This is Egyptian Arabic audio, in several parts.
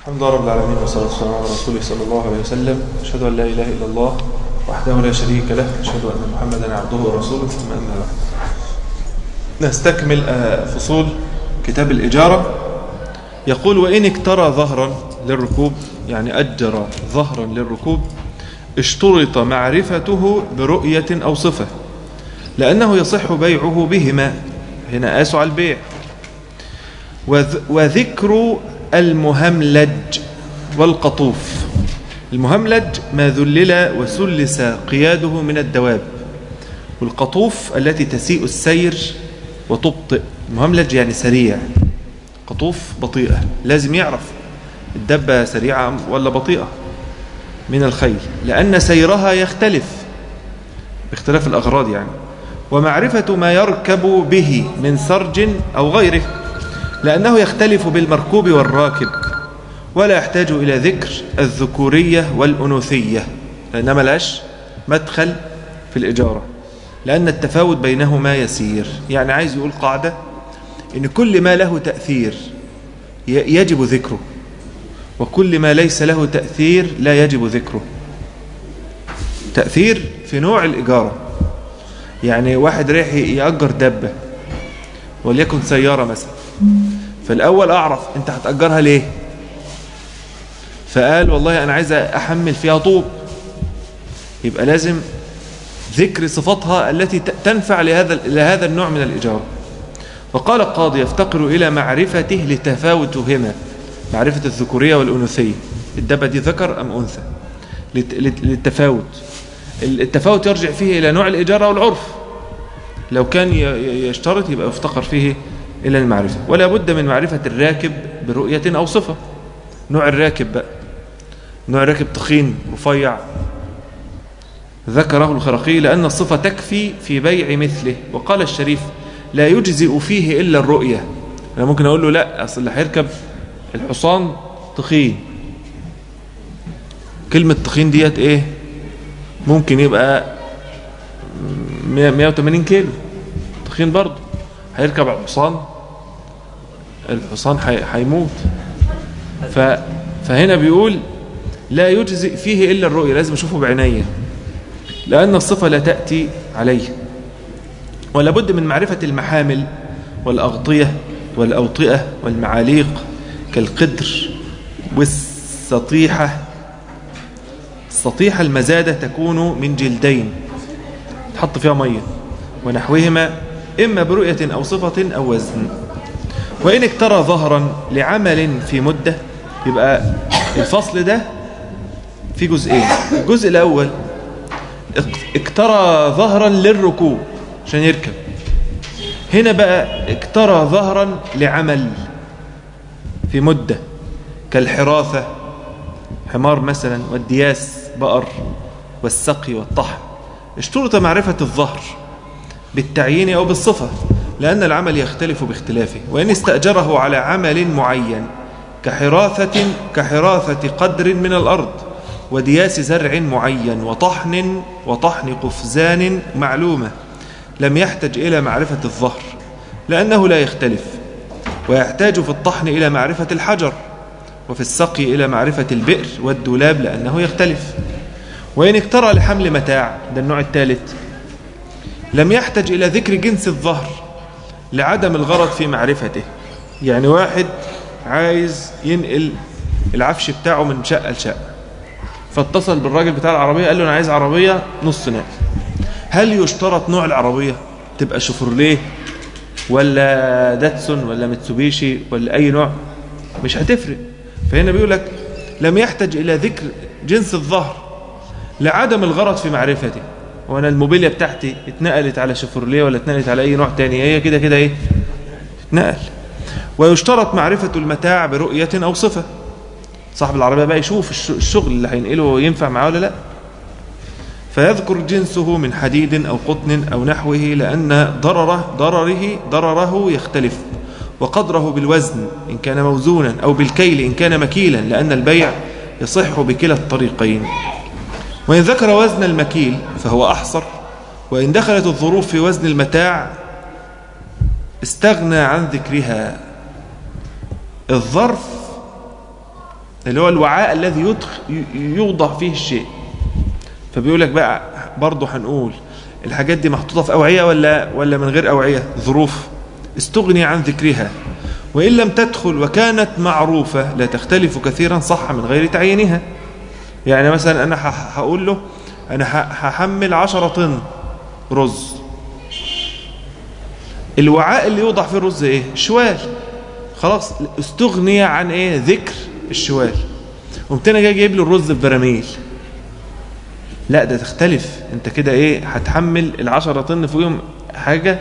الحمد لله رب العالمين والصلاة والسلام على رسوله صلى الله عليه وسلم أشهد أن لا إله إلا الله وحده لا شريك له أشهد أن محمدا عبده ورسوله ثم أما بعد نستكمل آه، فصول كتاب الإجارة يقول وإن اكترى ظهرا للركوب يعني أجر ظهرا للركوب اشترط معرفته برؤية أو صفة لأنه يصح بيعه بهما هنا قاسوا على البيع وذ- وذكر المهملج والقطوف المهملج ما ذلل وسلس قياده من الدواب والقطوف التي تسيء السير وتبطئ المهملج يعني سريع قطوف بطيئة لازم يعرف الدبة سريعة ولا بطيئة من الخيل لأن سيرها يختلف باختلاف الأغراض يعني ومعرفة ما يركب به من سرج أو غيره لأنه يختلف بالمركوب والراكب ولا يحتاج إلى ذكر الذكورية والأنوثية لأنها ملاش مدخل في الإجارة لأن التفاوت بينهما يسير يعني عايز يقول قاعدة إن كل ما له تأثير ي- يجب ذكره وكل ما ليس له تأثير لا يجب ذكره تأثير في نوع الإجارة يعني واحد رايح يأجر دبة وليكن سيارة مثلا فالأول أعرف أنت هتأجرها ليه فقال والله أنا عايز أحمل فيها طوب يبقى لازم ذكر صفاتها التي ت- تنفع لهذا لهذا النوع من الإجارة وقال القاضي يفتقر إلى معرفته لتفاوتهما معرفة الذكورية والأنوثية الدبة دي ذكر أم أنثى لت- لت- للتفاوت التفاوت يرجع فيه إلى نوع الإجارة والعرف لو كان ي- ي- يشترط يبقى يفتقر فيه إلى المعرفة ولا بد من معرفة الراكب برؤية أو صفة نوع الراكب بقى نوع الراكب تخين رفيع ذكره الخرقي لأن الصفة تكفي في بيع مثله وقال الشريف لا يجزئ فيه إلا الرؤية أنا ممكن أقول له لا أصل اللي هيركب الحصان تخين كلمة تخين ديت إيه ممكن يبقى 100 180 كيلو تخين برضه هيركب على الحصان الحصان هي- هيموت ف فهنا بيقول لا يجزئ فيه إلا الرؤية لازم أشوفه بعينيا لأن الصفة لا تأتي عليه ولا بد من معرفة المحامل والأغطية والأوطئة والمعاليق كالقدر والسطيحة السطيحة المزادة تكون من جلدين تحط فيها مية ونحوهما إما برؤية أو صفة أو وزن وإن اكترى ظهرا لعمل في مدة يبقى الفصل ده في جزئين الجزء الأول اك- اكترى ظهرا للركوب عشان يركب هنا بقى اكترى ظهرا لعمل في مدة كالحراثة حمار مثلا والدياس بقر والسقي والطحن اشترط معرفة الظهر بالتعيين أو بالصفة لأن العمل يختلف باختلافه وإن استأجره على عمل معين كحراثة كحراثة قدر من الأرض ودياس زرع معين وطحن وطحن قفزان معلومة لم يحتج إلى معرفة الظهر لأنه لا يختلف ويحتاج في الطحن إلى معرفة الحجر وفي السقي إلى معرفة البئر والدولاب لأنه يختلف وإن اكترى لحمل متاع ده النوع الثالث لم يحتج إلى ذكر جنس الظهر لعدم الغرض في معرفته يعني واحد عايز ينقل العفش بتاعه من شقة لشقة فاتصل بالراجل بتاع العربية قال له أنا عايز عربية نص نقل هل يشترط نوع العربية تبقى شفرليه ولا داتسون ولا متسوبيشي ولا أي نوع مش هتفرق فهنا بيقول لك لم يحتج إلى ذكر جنس الظهر لعدم الغرض في معرفته وانا الموبيليا بتاعتي اتنقلت على شيفروليه ولا اتنقلت على اي نوع تاني هي كده كده ايه اتنقل ويشترط معرفة المتاع برؤية او صفة صاحب العربية بقى يشوف الش- الشغل اللي هينقله ينفع معاه ولا لا فيذكر جنسه من حديد أو قطن أو نحوه لأن ضرره ضرره ضرره يختلف وقدره بالوزن إن كان موزونا أو بالكيل إن كان مكيلا لأن البيع يصح بكلا الطريقين وإن ذكر وزن المكيل فهو أحصر وإن دخلت الظروف في وزن المتاع استغنى عن ذكرها الظرف اللي هو الوعاء الذي يدخ يوضع فيه الشيء فبيقول لك بقى برضه هنقول الحاجات دي محطوطة في أوعية ولا ولا من غير أوعية ظروف استغني عن ذكرها وإن لم تدخل وكانت معروفة لا تختلف كثيرا صح من غير تعيينها يعني مثلا أنا هقول له أنا هحمل عشرة طن رز الوعاء اللي يوضع فيه الرز ايه شوال خلاص استغني عن ايه ذكر الشوال قمت انا جاي جايب له الرز في براميل لا ده تختلف انت كده ايه هتحمل العشرة طن فوقهم حاجة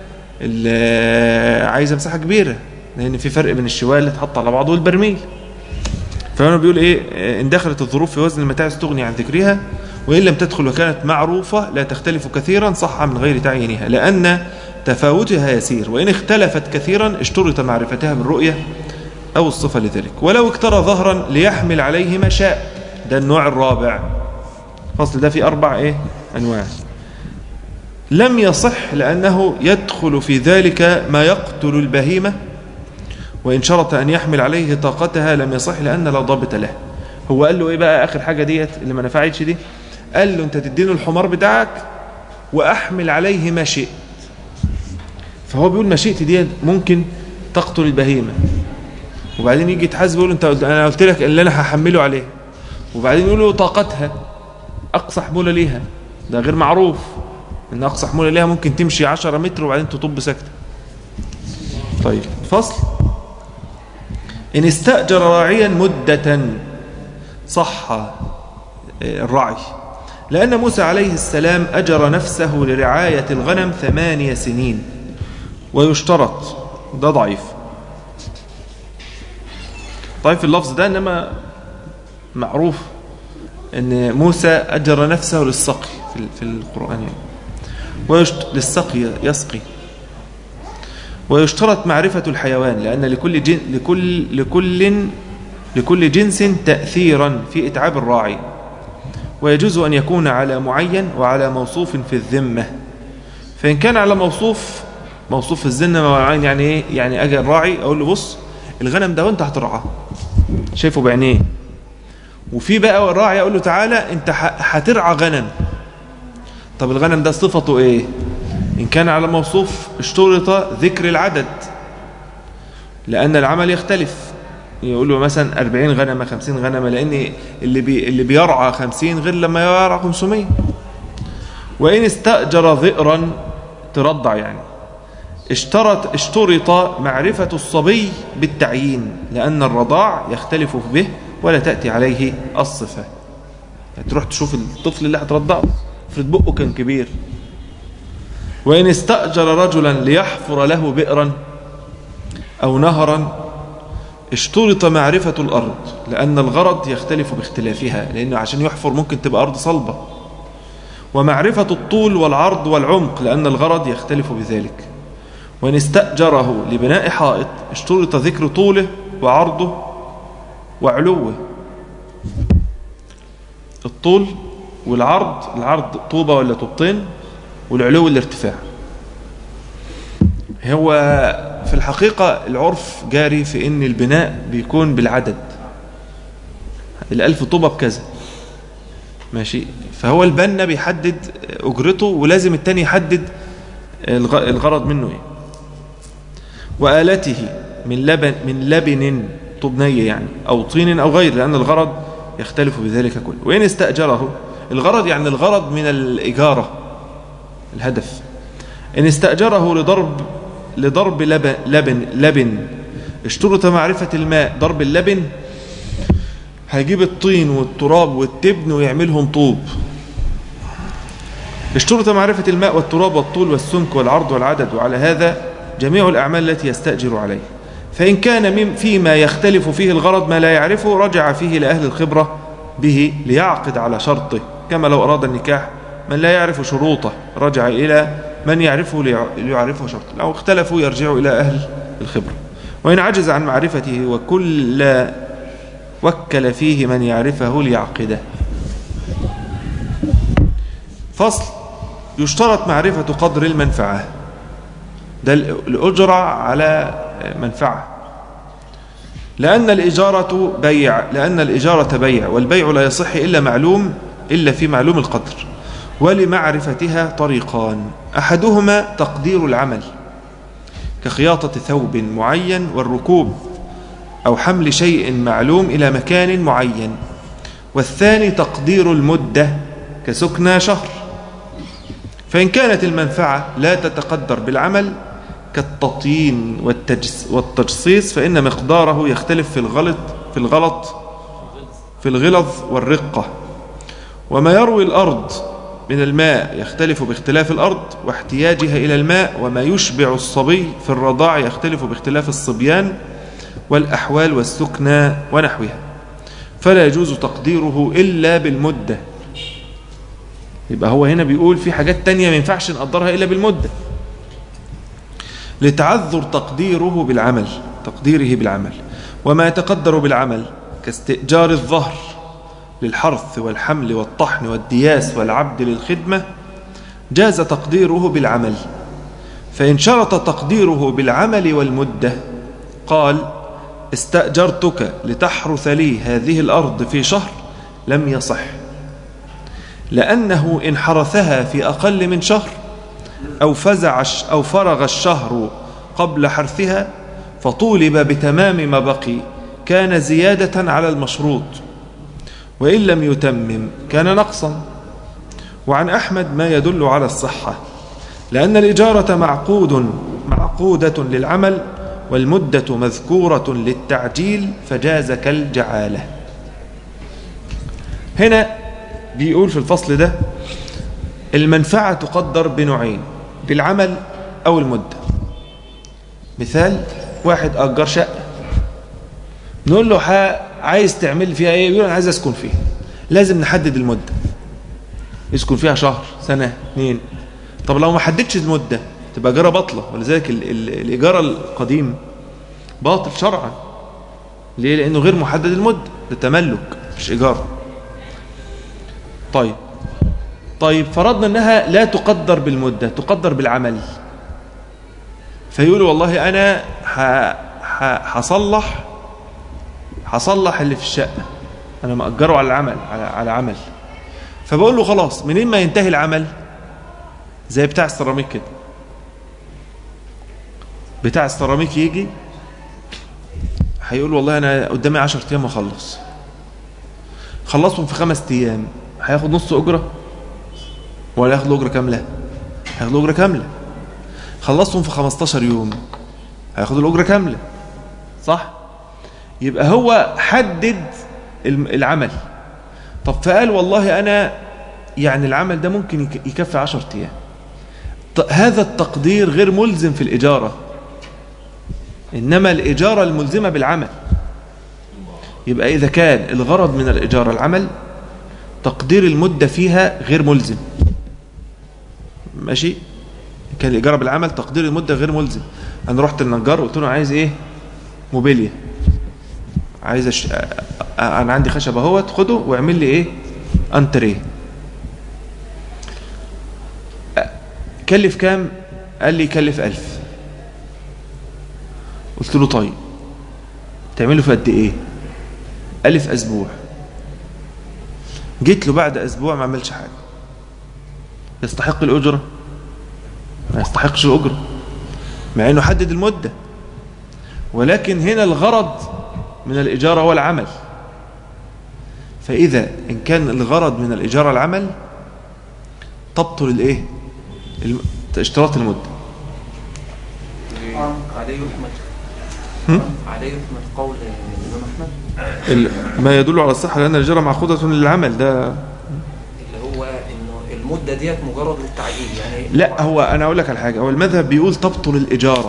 اللي عايزة مساحة كبيرة لان في فرق بين الشوال اللي اتحط على بعضه والبرميل فهنا بيقول ايه ان دخلت الظروف في وزن المتاع استغني عن ذكرها وإن لم تدخل وكانت معروفة لا تختلف كثيرا صح من غير تعيينها لأن تفاوتها يسير وإن اختلفت كثيرا اشترط معرفتها بالرؤية أو الصفة لذلك ولو اكترى ظهرا ليحمل عليه ما شاء ده النوع الرابع فصل ده في أربع إيه؟ أنواع لم يصح لأنه يدخل في ذلك ما يقتل البهيمة وإن شرط أن يحمل عليه طاقتها لم يصح لأن لا ضابط له هو قال له إيه بقى آخر حاجة ديت اللي ما نفعتش دي قال له أنت تديني الحمار بتاعك وأحمل عليه ما شئت فهو بيقول ما شئت دي ممكن تقتل البهيمة وبعدين يجي يتحاسب يقول له انت انا قلت لك اللي انا هحمله عليه وبعدين يقول له طاقتها اقصى حموله ليها ده غير معروف ان اقصى حموله ليها ممكن تمشي 10 متر وبعدين تطب سكته طيب فصل ان استاجر راعيا مده صح الرعي لأن موسى عليه السلام أجر نفسه لرعاية الغنم ثمانية سنين ويشترط ده ضعيف ضعيف اللفظ ده إنما معروف أن موسى أجر نفسه للسقي في القرآن يعني ويشت... للسقي يسقي ويشترط معرفة الحيوان لأن لكل جن... لكل لكل لكل جنس تأثيرا في إتعاب الراعي ويجوز أن يكون على معين وعلى موصوف في الذمة فإن كان على موصوف موصوف في الذمة معين يعني إيه يعني أجي الراعي أقول له بص الغنم ده وانت هترعاه شايفه بعينيه وفي بقى الراعي أقول له تعالى انت هترعى غنم طب الغنم ده صفته ايه إن كان على موصوف اشترط ذكر العدد لأن العمل يختلف يقول له مثلا 40 غنمة 50 غنمة لأن اللي, بي اللي بيرعى 50 غير لما يرعى 500 وإن استأجر ذئرا ترضع يعني اشترط اشترط معرفة الصبي بالتعيين لأن الرضاع يختلف به ولا تأتي عليه الصفة يعني تروح تشوف الطفل اللي هترضعه افرض بقه كان كبير وإن استأجر رجلا ليحفر له بئرا أو نهرا اشترط معرفة الأرض لأن الغرض يختلف باختلافها لأنه عشان يحفر ممكن تبقى أرض صلبة ومعرفة الطول والعرض والعمق لأن الغرض يختلف بذلك وإن استأجره لبناء حائط اشترط ذكر طوله وعرضه وعلوه الطول والعرض العرض طوبة ولا طوبتين والعلو الارتفاع هو في الحقيقة العرف جاري في ان البناء بيكون بالعدد الألف طوبة بكذا ماشي فهو البنا بيحدد أجرته ولازم التاني يحدد الغرض منه ايه وآلته من لبن من لبن طبنية يعني أو طين أو غير لأن الغرض يختلف بذلك كله وإن استأجره الغرض يعني الغرض من الإجارة الهدف إن استأجره لضرب لضرب لبن لبن لبن اشترط معرفة الماء ضرب اللبن هيجيب الطين والتراب والتبن ويعملهم طوب اشترط معرفة الماء والتراب والطول والسمك والعرض والعدد وعلى هذا جميع الأعمال التي يستأجر عليه فإن كان فيما يختلف فيه الغرض ما لا يعرفه رجع فيه لأهل الخبرة به ليعقد على شرطه كما لو أراد النكاح من لا يعرف شروطه رجع إلى من يعرفه ليعرفه شرطه لو اختلفوا يرجعوا إلى أهل الخبرة وإن عجز عن معرفته وكل وكل فيه من يعرفه ليعقده فصل يشترط معرفة قدر المنفعة ده الأجرة على منفعة لأن الإجارة بيع لأن الإجارة بيع والبيع لا يصح إلا معلوم إلا في معلوم القدر ولمعرفتها طريقان أحدهما تقدير العمل كخياطة ثوب معين والركوب أو حمل شيء معلوم إلى مكان معين والثاني تقدير المدة كسكنى شهر فإن كانت المنفعة لا تتقدر بالعمل كالتطين والتجصيص فإن مقداره يختلف في الغلط في الغلط في الغلظ والرقة وما يروي الأرض من الماء يختلف باختلاف الأرض واحتياجها إلى الماء وما يشبع الصبي في الرضاع يختلف باختلاف الصبيان والأحوال والسكنى ونحوها فلا يجوز تقديره إلا بالمدة يبقى هو هنا بيقول في حاجات تانية ما ينفعش نقدرها إلا بالمدة لتعذر تقديره بالعمل تقديره بالعمل وما يتقدر بالعمل كاستئجار الظهر للحرث والحمل والطحن والدياس والعبد للخدمة جاز تقديره بالعمل فإن شرط تقديره بالعمل والمدة قال استأجرتك لتحرث لي هذه الأرض في شهر لم يصح لأنه إن حرثها في أقل من شهر أو, فزع أو فرغ الشهر قبل حرثها فطولب بتمام ما بقي كان زيادة على المشروط وإن لم يتمم كان نقصا وعن أحمد ما يدل على الصحة لأن الإجارة معقود معقودة للعمل والمدة مذكورة للتعجيل فجاز كالجعالة هنا بيقول في الفصل ده المنفعة تقدر بنوعين بالعمل أو المدة مثال واحد أجر شقة نقول له عايز تعمل فيها ايه يقول انا عايز اسكن فيها لازم نحدد المدة يسكن فيها شهر سنة اثنين طب لو ما حددتش المدة تبقى إجارة باطلة ولذلك ال ال الإيجار القديم باطل شرعا ليه لأنه غير محدد المدة ده تملك مش إيجار طيب طيب فرضنا أنها لا تقدر بالمدة تقدر بالعمل فيقولوا والله أنا هصلح هصلح اللي في الشقة أنا مأجره على العمل على, على عمل فبقول له خلاص منين ما ينتهي العمل زي بتاع السيراميك كده بتاع السيراميك يجي هيقول والله أنا قدامي 10 أيام وأخلص خلصهم في خمس أيام هياخد نص أجرة ولا ياخد أجرة كاملة هياخد أجرة كاملة خلصهم في 15 يوم هياخد الأجرة كاملة صح يبقى هو حدد العمل طب فقال والله أنا يعني العمل ده ممكن يكفي 10 أيام هذا التقدير غير ملزم في الإجارة إنما الإجارة الملزمة بالعمل يبقى إذا كان الغرض من الإجارة العمل تقدير المدة فيها غير ملزم ماشي كان الإجارة بالعمل تقدير المدة غير ملزم أنا رحت النجار وقلت له عايز إيه موبيليا عايز أش... أنا عندي خشب اهوت خده واعمل لي إيه أنتريه كلف كام قال لي كلف ألف قلت له طيب تعمله في قد ايه قال لي في اسبوع جيت له بعد اسبوع ما عملش حاجه يستحق الاجره ما يستحقش الاجره مع انه حدد المده ولكن هنا الغرض من الاجاره هو العمل فاذا ان كان الغرض من الاجاره العمل تبطل الايه اشتراط المده عليه يحمد عليه يحمد قول الامام احمد ما يدل على الصحه لان الاجاره معقوده للعمل ده اللي هو انه المده ديت مجرد للتعجيل يعني لا هو انا اقول لك على حاجه هو المذهب بيقول تبطل الاجاره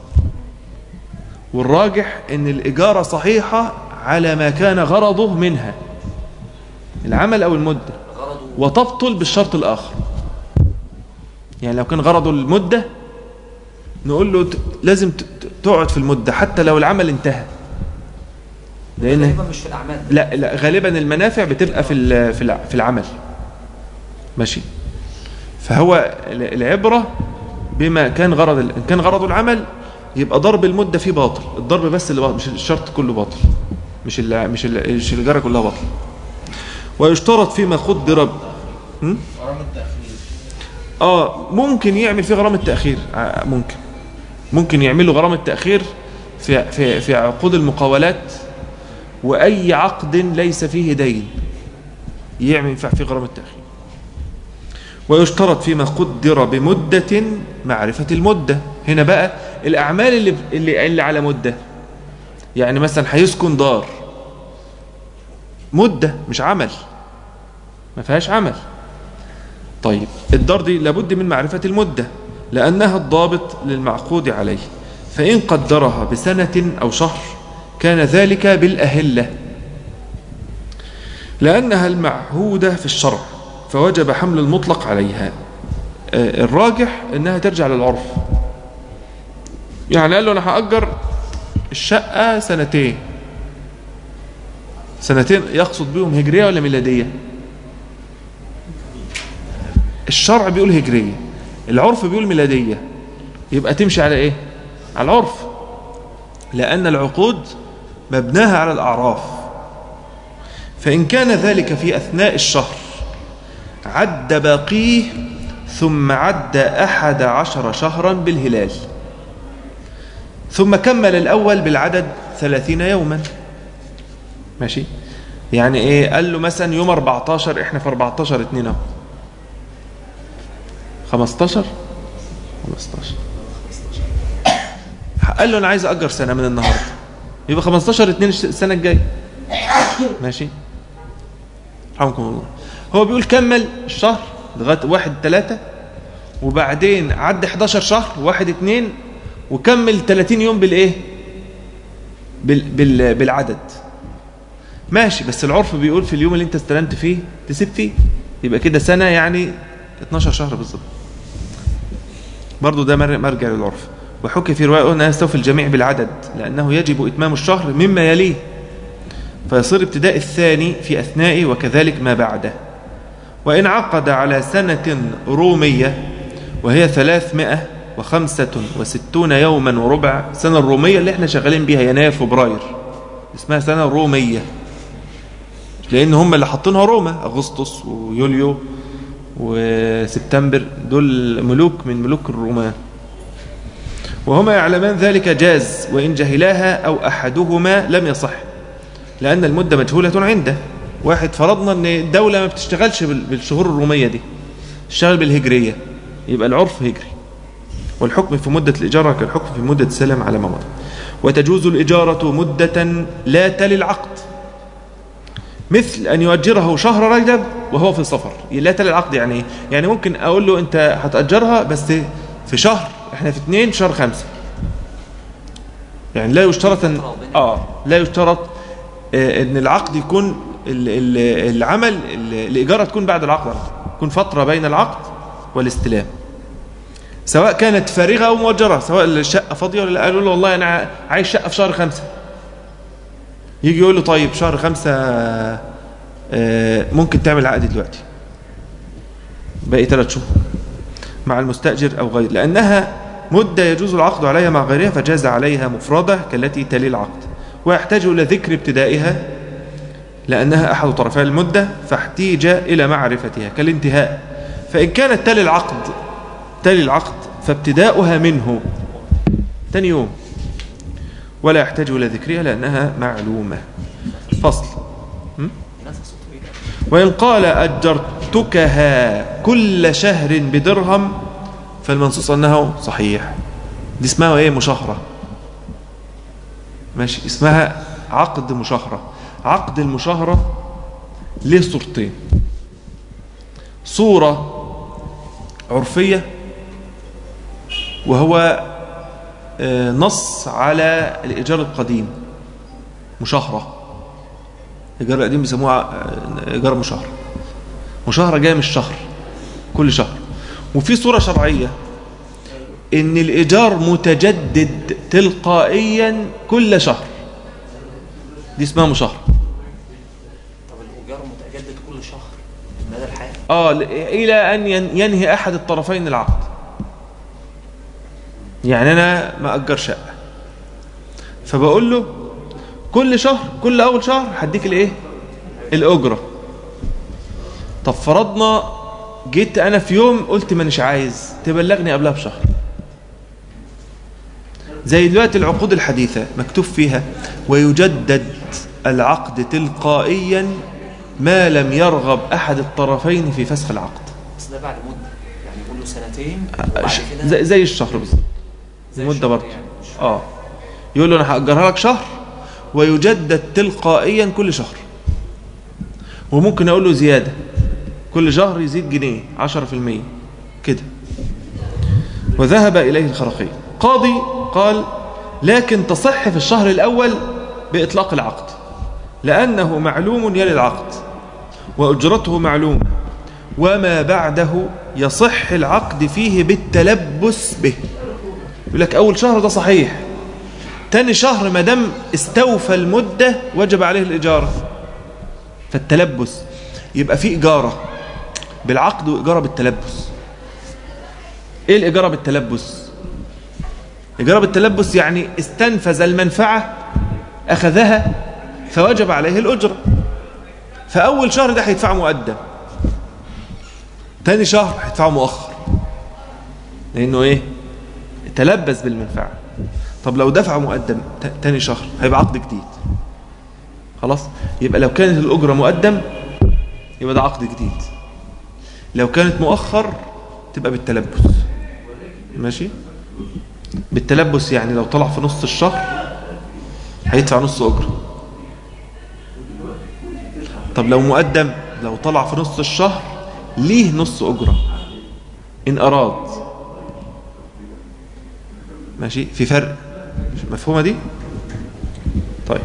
والراجح ان الاجاره صحيحه على ما كان غرضه منها العمل او المده وتبطل بالشرط الاخر يعني لو كان غرضه المده نقول له لازم تقعد في المدة حتى لو العمل انتهى لأن غالبا مش في الأعمال لا لا غالبا المنافع بتبقى في في العمل ماشي فهو العبرة بما كان غرض إن كان غرض العمل يبقى ضرب المدة فيه باطل الضرب بس اللي باطل مش الشرط كله باطل مش ال مش ال مش الإجارة كلها باطل ويشترط فيما قدر هم؟ غرامة التأخير اه ممكن يعمل فيه غرامة تأخير آه، ممكن ممكن يعمل له غرامة تأخير في في في عقود المقاولات وأي عقد ليس فيه دين يعمل ينفع فيه غرامة تأخير ويشترط فيما قدر بمدة معرفة المدة هنا بقى الأعمال اللي اللي, اللي على مدة يعني مثلا هيسكن دار مدة مش عمل ما فيهاش عمل طيب الدار دي لابد من معرفة المدة لأنها الضابط للمعقود عليه فإن قدرها بسنة أو شهر كان ذلك بالأهلة لأنها المعهودة في الشرع فوجب حمل المطلق عليها آه، الراجح أنها ترجع للعرف يعني قال له أنا هأجر الشقة سنتين سنتين يقصد بهم هجرية ولا ميلادية الشرع بيقول هجرية العرف بيقول ميلادية يبقى تمشي على ايه على العرف لأن العقود مبناها على الأعراف فإن كان ذلك في أثناء الشهر عد باقيه ثم عد أحد عشر شهرا بالهلال ثم كمل الأول بالعدد ثلاثين يوما ماشي يعني ايه قال له مثلا يوم 14 احنا في 14 2 اهو 15 15 قال له انا عايز اجر سنه من النهارده يبقى 15 2 السنه الجايه ماشي رحمكم الله هو بيقول كمل الشهر لغايه 1 3 وبعدين عد 11 شهر 1 2 وكمل 30 يوم بالايه بال بال بالعدد ماشي بس العرف بيقول في اليوم اللي انت استلمت فيه تسيب فيه يبقى كده سنه يعني 12 شهر بالظبط برضو ده مر- مرجع للعرف وحكي في رواية أنها يستوفي الجميع بالعدد لأنه يجب إتمام الشهر مما يليه فيصير ابتداء الثاني في أثنائه وكذلك ما بعده وإن عقد على سنة رومية وهي ثلاثمائة وخمسة وستون يوما وربع سنة الرومية اللي احنا شغالين بيها يناير فبراير اسمها سنة رومية لأن هم اللي حاطينها روما أغسطس ويوليو وسبتمبر دول ملوك من ملوك الرومان وهما يعلمان ذلك جاز وإن جهلاها أو أحدهما لم يصح لأن المدة مجهولة عنده واحد فرضنا أن الدولة ما بتشتغلش بال- بالشهور الرومية دي تشتغل بالهجرية يبقى العرف هجري والحكم في مدة الإجارة كالحكم في مدة السلام على ما مضى وتجوز الإجارة مدة لا تلي العقد مثل أن يؤجره شهر رجب وهو في سفر لا تلي العقد يعني إيه؟ يعني ممكن أقول له أنت هتأجرها بس في شهر احنا في اتنين شهر خمسة يعني لا يشترط أن آه لا يشترط آه أن العقد يكون ال- ال- العمل ال- الإجارة تكون بعد العقد على طول. تكون فترة بين العقد والاستلام سواء كانت فارغة أو مؤجرة سواء الشقة فاضية ولا لا. قالوا له والله أنا عايز شقة في شهر خمسة يجي يقول له طيب شهر خمسة آه، ممكن تعمل عقد دلوقتي باقي ثلاث شهور مع المستأجر أو غير لأنها مدة يجوز العقد عليها مع غيرها فجاز عليها مفردة كالتي تلي العقد ويحتاج إلى ذكر ابتدائها لأنها أحد طرفي المدة فاحتيج إلى معرفتها كالانتهاء فإن كانت تلي العقد تلي العقد فابتداؤها منه تاني يوم ولا يحتاج إلى ذكرها لأنها معلومة فصل م? نفس طويل وإن قال أجرتكها كل شهر بدرهم فالمنصوص أنه صحيح دي اسمها إيه مشاهرة ماشي اسمها عقد مشاهرة عقد المشاهرة ليه صورتين صورة عرفية وهو آه، نص على الإيجار القديم مشاهرة الإيجار القديم بيسموها آه، إيجار مشاهرة مشاهرة جاية من الشهر كل شهر وفي صورة شرعية إن الإيجار متجدد تلقائيا كل شهر دي اسمها مشاهرة طب الإيجار متجدد كل شهر مدى الحياة آه ل- إلى أن ين- ينهي أحد الطرفين العقد يعني أنا ما أجر شقة فبقول له كل شهر كل اول شهر هديك الايه الاجره طب فرضنا جيت انا في يوم قلت مانيش عايز تبلغني قبلها بشهر زي دلوقتي العقود الحديثة مكتوب فيها ويجدد العقد تلقائيا ما لم يرغب أحد الطرفين في فسخ العقد بس ده بعد مده يعني يقول له سنتين وبعد ش- كده زي, زي الشهر بالظبط زي مدة الشهر برضه يعني. اه يقول له انا هأجرها لك شهر ويجدد تلقائيا كل شهر وممكن اقول له زيادة كل شهر يزيد جنيه 10% كده وذهب إليه الخرقي قاضي قال لكن تصح في الشهر الأول بإطلاق العقد لأنه معلوم يلي العقد وأجرته معلومة وما بعده يصح العقد فيه بالتلبس به يقول لك أول شهر ده صحيح تاني شهر ما دام استوفى المدة وجب عليه الإجارة فالتلبس يبقى فيه إجارة بالعقد وإجارة بالتلبس إيه الإجارة بالتلبس إجارة بالتلبس يعني استنفذ المنفعة أخذها فوجب عليه الأجرة فأول شهر ده هيدفع مقدم تاني شهر هيدفعه مؤخر لأنه إيه تلبس بالمنفعة طب لو دفع مقدم ت- تاني شهر هيبقى عقد جديد خلاص يبقى لو كانت الأجرة مقدم يبقى ده عقد جديد لو كانت مؤخر تبقى بالتلبس ماشي بالتلبس يعني لو طلع في نص الشهر هيدفع نص أجرة طب لو مقدم لو طلع في نص الشهر ليه نص أجرة إن أراد ماشي في فرق مفهومة دي طيب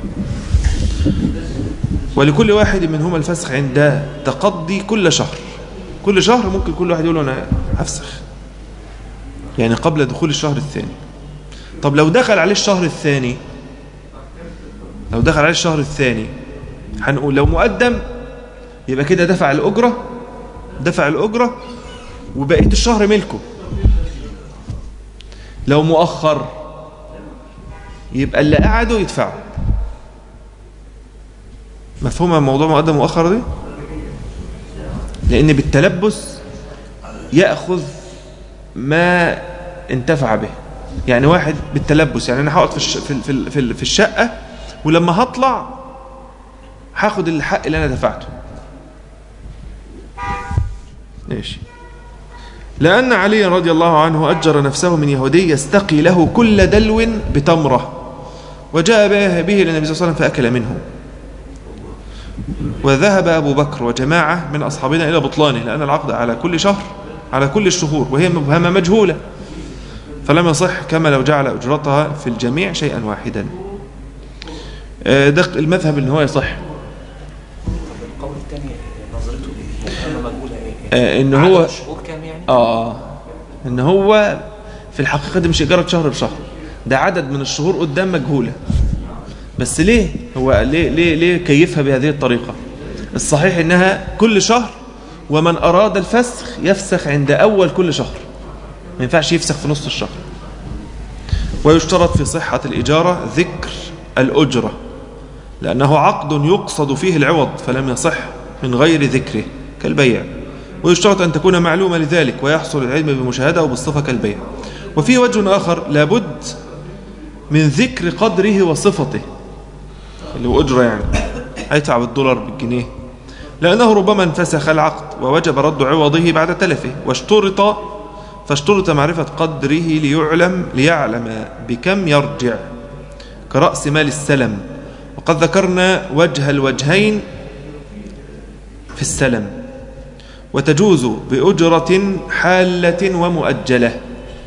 ولكل واحد منهما الفسخ عند تقضي كل شهر كل شهر ممكن كل واحد يقول له أنا هفسخ يعني قبل دخول الشهر الثاني طب لو دخل عليه الشهر الثاني لو دخل عليه الشهر الثاني هنقول لو مقدم يبقى كده دفع الأجرة دفع الأجرة وبقية الشهر ملكه لو مؤخر يبقى اللي قعده يدفعه مفهوم الموضوع مقدم مؤخر دي لأن بالتلبس يأخذ ما انتفع به يعني واحد بالتلبس يعني انا هقعد في الش... في في في, في الشقه ولما هطلع هاخد الحق اللي انا دفعته ماشي لأن علي رضي الله عنه أجر نفسه من يهودي يستقي له كل دلو بتمرة وجاء به به إلى النبي صلى الله عليه وسلم فأكل منه وذهب أبو بكر وجماعة من أصحابنا إلى بطلانه لأن العقد على كل شهر على كل الشهور وهي مبهمة مجهولة فلم يصح كما لو جعل أجرتها في الجميع شيئا واحدا آه، ده المذهب ان هو يصح طب القول الثاني نظرته ايه؟ مبهمه مجهوله ايه؟ آه، ان عدد هو الشهور كام يعني؟ اه ان هو في الحقيقة دي مش إجارة شهر بشهر ده عدد من الشهور قدام مجهولة بس ليه هو ليه ليه ليه كيفها بهذه الطريقة الصحيح انها كل شهر ومن اراد الفسخ يفسخ عند اول كل شهر ما ينفعش يفسخ في نص الشهر ويشترط في صحة الإجارة ذكر الأجرة لأنه عقد يقصد فيه العوض فلم يصح من غير ذكره كالبيع ويشترط أن تكون معلومة لذلك ويحصل العلم بمشاهدة وبالصفة كالبيع وفي وجه آخر لابد من ذكر قدره وصفته اللي هو أجرة يعني هيدفع بالدولار بالجنيه لأنه ربما انفسخ العقد ووجب رد عوضه بعد تلفه واشترط فاشترط معرفة قدره ليعلم ليعلم بكم يرجع كرأس مال السلم وقد ذكرنا وجه الوجهين في السلم وتجوز بأجرة حالة ومؤجلة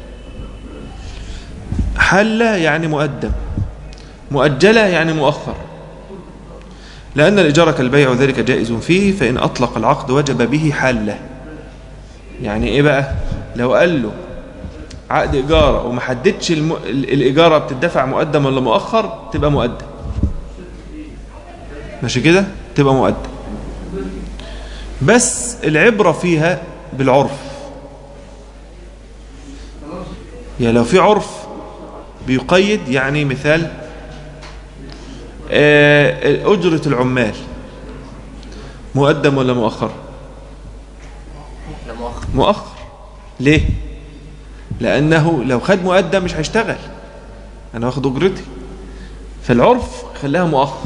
حالة يعني مؤدم مؤجلة يعني مؤخر لأن الإجارة كالبيع وذلك جائز فيه فإن أطلق العقد وجب به حالة يعني إيه بقى لو قال له عقد إيجار وما حددش الم... ال- الإيجارة بتدفع مقدم ولا مؤخر تبقى مقدم ماشي كده تبقى مقدم بس العبرة فيها بالعرف يعني لو في عرف بيقيد يعني مثال آه، أجرة العمال مقدم ولا مؤخر لا مؤخر مؤخر ليه لأنه لو خد مقدم مش هيشتغل أنا واخد أجرتي فالعرف خلاها مؤخر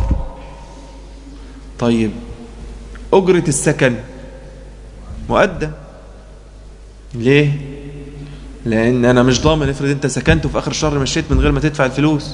طيب أجرة السكن مقدم ليه لأن أنا مش ضامن افرض أنت سكنت وفي آخر الشهر مشيت من غير ما تدفع الفلوس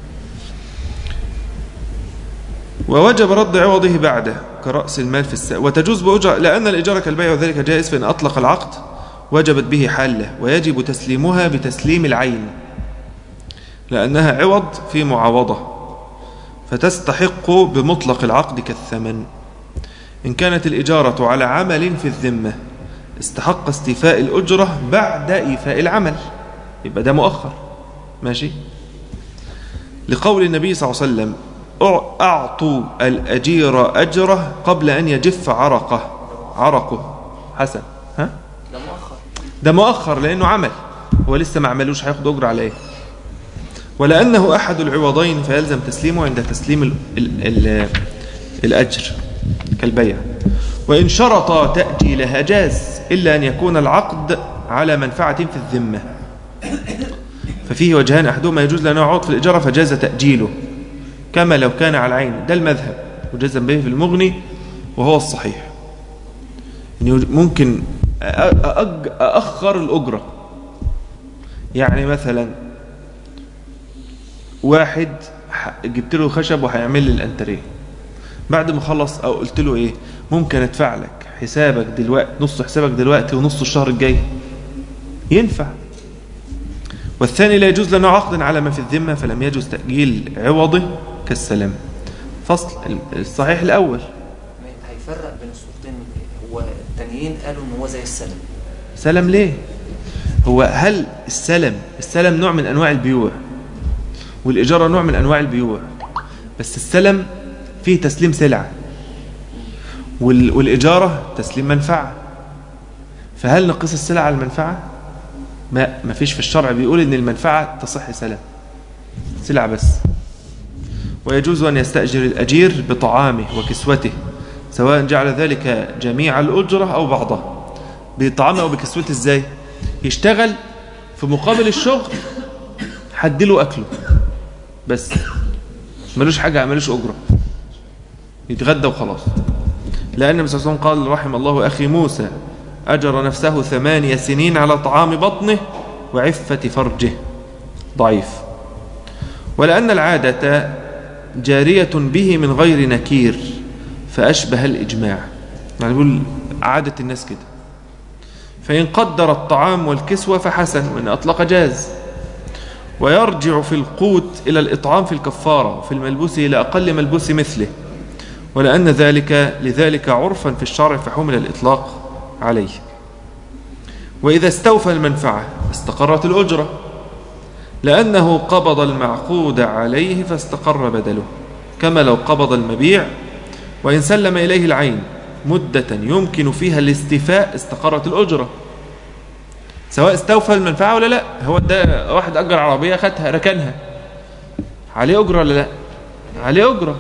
ووجب رد عوضه بعده كرأس المال في الساء وتجوز بأجرة لأن الإجارة كالبيع وذلك جائز فإن أطلق العقد وجبت به حالة ويجب تسليمها بتسليم العين لأنها عوض في معاوضة فتستحق بمطلق العقد كالثمن إن كانت الإجارة على عمل في الذمة استحق استيفاء الأجرة بعد إيفاء العمل يبقى ده مؤخر ماشي لقول النبي صلى الله عليه وسلم أع- أعطوا الأجير أجره قبل أن يجف عرقه عرقه حسن ها ده مؤخر ده مؤخر لأنه عمل هو لسه ما عملوش هياخد أجر على إيه ولأنه أحد العوضين فيلزم تسليمه عند تسليم ال ال ال الأجر كالبيع وإن شرط تأجيلها جاز إلا أن يكون العقد على منفعة في الذمة ففيه وجهان أحدهما يجوز لأنه عوض في الإجارة فجاز تأجيله كما لو كان على العين ده المذهب وجزم به في المغني وهو الصحيح يعني ممكن أ- أأج- أأخر الأجرة يعني مثلا واحد ح- جبت له خشب وهيعمل لي الانتريه بعد ما خلص او قلت له ايه ممكن ادفع لك حسابك دلوقتي نص حسابك دلوقتي ونص الشهر الجاي ينفع والثاني لا يجوز لنا عقد على ما في الذمه فلم يجوز تاجيل عوضه كالسلام فصل الصحيح الاول ما هيفرق بين الصورتين هو التانيين قالوا ان هو زي السلم سلم ليه هو هل السلم السلم نوع من انواع البيوع والاجاره نوع من انواع البيوع بس السلم فيه تسليم سلعه وال- والاجاره تسليم منفعه فهل نقيس السلعه على المنفعه ما ما فيش في الشرع بيقول ان المنفعه تصح سلم سلعه بس ويجوز ان يستاجر الاجير بطعامه وكسوته سواء جعل ذلك جميع الاجره او بعضها بطعامه او بكسوته ازاي يشتغل في مقابل الشغل حدله اكله بس ملوش حاجه ملوش اجره يتغدى وخلاص لان النبي صلى الله عليه وسلم قال رحم الله اخي موسى اجر نفسه ثمانية سنين على طعام بطنه وعفه فرجه ضعيف ولان العاده جاريه به من غير نكير فاشبه الاجماع يعني بيقول عاده الناس كده فإن قدر الطعام والكسوة فحسن وإن أطلق جاز ويرجع في القوت إلى الإطعام في الكفارة وفي الملبوس إلى أقل ملبوس مثله ولأن ذلك لذلك عرفا في الشرع فحمل الإطلاق عليه وإذا استوفى المنفعة استقرت الأجرة لأنه قبض المعقود عليه فاستقر بدله كما لو قبض المبيع وإن سلم إليه العين مدة يمكن فيها الاستيفاء استقرت الأجرة سواء استوفى المنفعة ولا لا هو ده واحد أجر عربية خدها ركنها عليه أجرة ولا لا عليه أجرة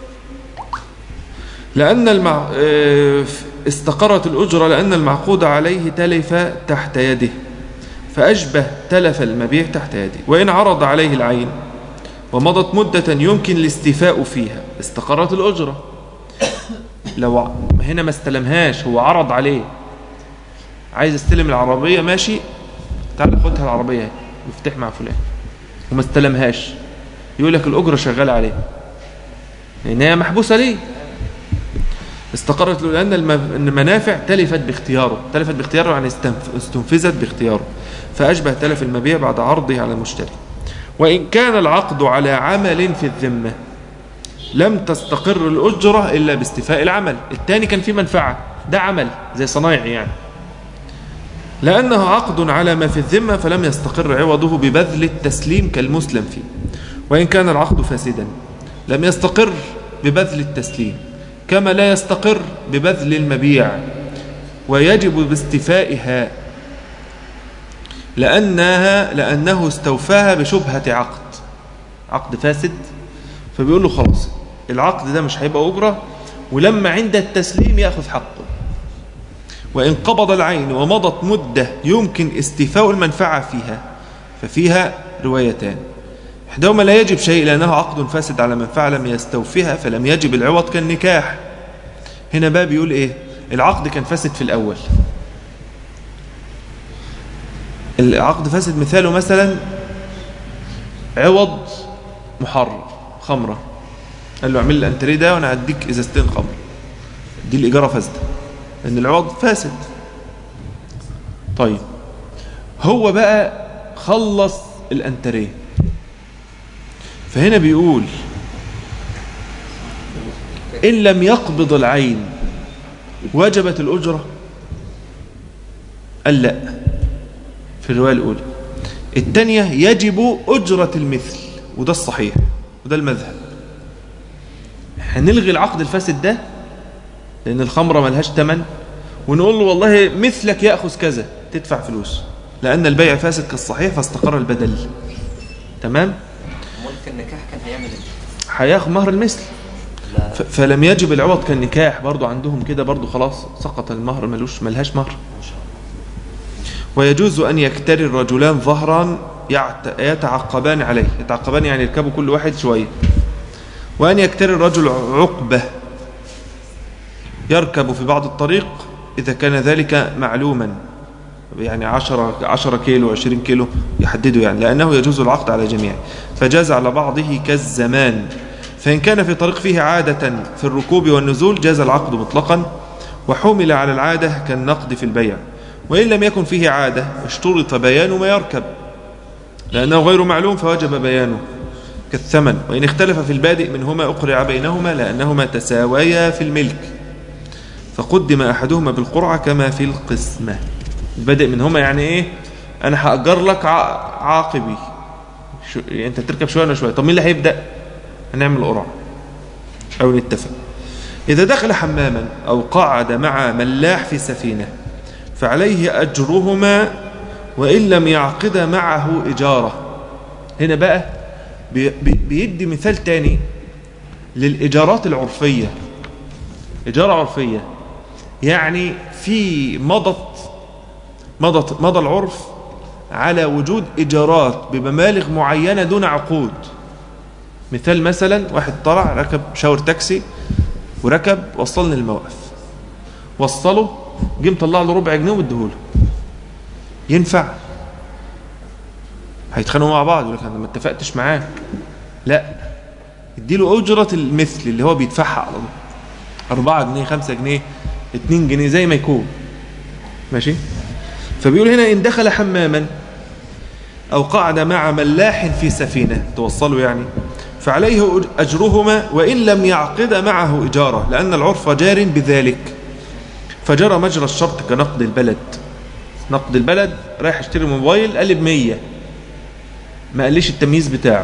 لأن المع... آه، استقرت الأجرة لأن المعقود عليه تلف تحت يده فأشبه تلف المبيع تحت يده وإن عرض عليه العين ومضت مدة يمكن الاستيفاء فيها استقرت الأجرة لو ع- هنا ما استلمهاش هو عرض عليه عايز استلم العربية ماشي تعال خدها العربية اهي مفتاح مع فلان وما استلمهاش يقول لك الأجرة شغالة عليه لأن هي محبوسة ليه استقرت له لأن الم- المنافع تلفت باختياره تلفت باختياره يعني استنف- استنفذت باختياره فأشبه تلف المبيع بعد عرضه على المشتري وإن كان العقد على عمل في الذمة لم تستقر الأجرة إلا باستيفاء العمل الثاني كان فيه منفعة ده عمل زي صنايعي يعني لأنه عقد على ما في الذمة فلم يستقر عوضه ببذل التسليم كالمسلم فيه وإن كان العقد فاسدا لم يستقر ببذل التسليم كما لا يستقر ببذل المبيع ويجب باستيفائها لأنها لأنه استوفاها بشبهة عقد عقد فاسد فبيقول له خلاص العقد ده مش هيبقى أجرة ولما عند التسليم يأخذ حقه وإن قبض العين ومضت مدة يمكن استيفاء المنفعة فيها ففيها روايتان إحداهما لا يجب شيء لأنه عقد فاسد على منفعة لم يستوفها فلم يجب العوض كالنكاح هنا بقى بيقول إيه العقد كان فاسد في الأول العقد فاسد مثاله مثلا عوض محرم خمرة قال له اعمل لي الانتريه ده وانا هديك ازازتين خمر دي الاجاره فاسده لان العوض فاسد طيب هو بقى خلص الانتريه فهنا بيقول ان لم يقبض العين وجبت الاجره قال لا في الروايه الاولى الثانيه يجب اجره المثل وده الصحيح وده المذهب هنلغي العقد الفاسد ده لأن الخمرة ملهاش تمن ونقول له والله مثلك يأخذ كذا تدفع فلوس لأن البيع فاسد كالصحيح فاستقر البدل تمام امال في النكاح كان هيعمل ايه؟ هياخد مهر المثل لا ف- فلم يجب العوض كالنكاح برضو عندهم كده برضو خلاص سقط المهر ملوش ملهاش مهر ويجوز أن يكتري الرجلان ظهرا يعت- يتعقبان عليه يتعقبان يعني يركبوا كل واحد شوية وأن يكتري الرجل عقبة يركب في بعض الطريق إذا كان ذلك معلوما يعني عشرة, عشرة كيلو عشرين كيلو يحددوا يعني لأنه يجوز العقد على جميع فجاز على بعضه كالزمان فإن كان في طريق فيه عادة في الركوب والنزول جاز العقد مطلقا وحمل على العادة كالنقد في البيع وإن لم يكن فيه عادة اشترط بيان ما يركب لأنه غير معلوم فوجب بيانه كالثمن وإن اختلف في البادئ منهما أقرع بينهما لأنهما تساويا في الملك فقدم أحدهما بالقرعة كما في القسمة البادئ منهما يعني إيه أنا هأجر لك ع- عاقبي شو يعني أنت تركب شوية وأنا شوية طب مين اللي هيبدأ هنعمل قرعة أو نتفق إذا دخل حماما أو قعد مع ملاح في سفينة فعليه أجرهما وإن لم يعقد معه إجارة هنا بقى بي- بي- بيدي مثال تاني للإيجارات العرفية إيجارة عرفية يعني في مضت مضت مضى العرف على وجود إيجارات بمبالغ معينة دون عقود مثال مثلا واحد طلع ركب شاور تاكسي وركب وصلني الموقف وصله جه مطلع له ربع جنيه واديهوله ينفع هيتخانقوا مع بعض يقول لك انا ما اتفقتش معاك لا اديله اجره المثل اللي هو بيدفعها على طول 4 جنيه 5 جنيه 2 جنيه زي ما يكون ماشي فبيقول هنا ان دخل حماما او قعد مع ملاح في سفينه توصله يعني فعليه اجرهما وان لم يعقد معه اجاره لان العرف جار بذلك فجرى مجرى الشرط كنقد البلد نقد البلد رايح اشتري موبايل قال لي ب 100 ما قاليش التمييز بتاعه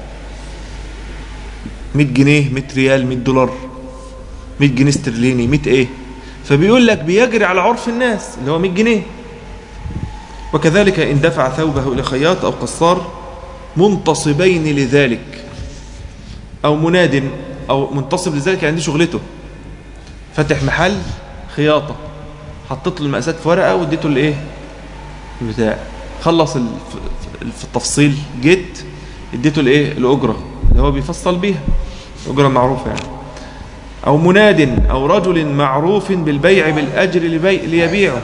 100 جنيه 100 ريال 100 دولار 100 جنيه استرليني 100 ايه فبيقول لك بيجري على عرف الناس اللي هو 100 جنيه وكذلك ان دفع ثوبه الى خياط او قصار منتصبين لذلك او مناد او منتصب لذلك يعني دي شغلته فاتح محل خياطه حطيت له المقاسات في ورقه واديته الايه بتاع خلص ال- في التفصيل جيت اديته الايه الاجره اللي هو بيفصل بيها الاجره معروفه يعني او مناد او رجل معروف بالبيع بالاجر لبيع ليبيعه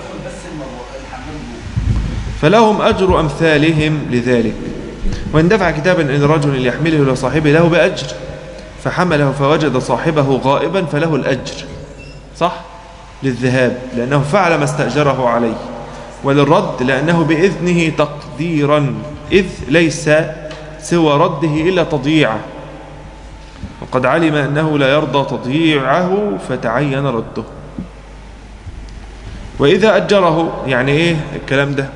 فلهم اجر امثالهم لذلك وان دفع كتابا الى رجل ليحمله الى صاحبه له باجر فحمله فوجد صاحبه غائبا فله الاجر صح للذهاب لانه فعل ما استاجره عليه وللرد لانه باذنه تقديرا اذ ليس سوى رده الا تضييعه وقد علم انه لا يرضى تضييعه فتعين رده واذا اجره يعني ايه الكلام ده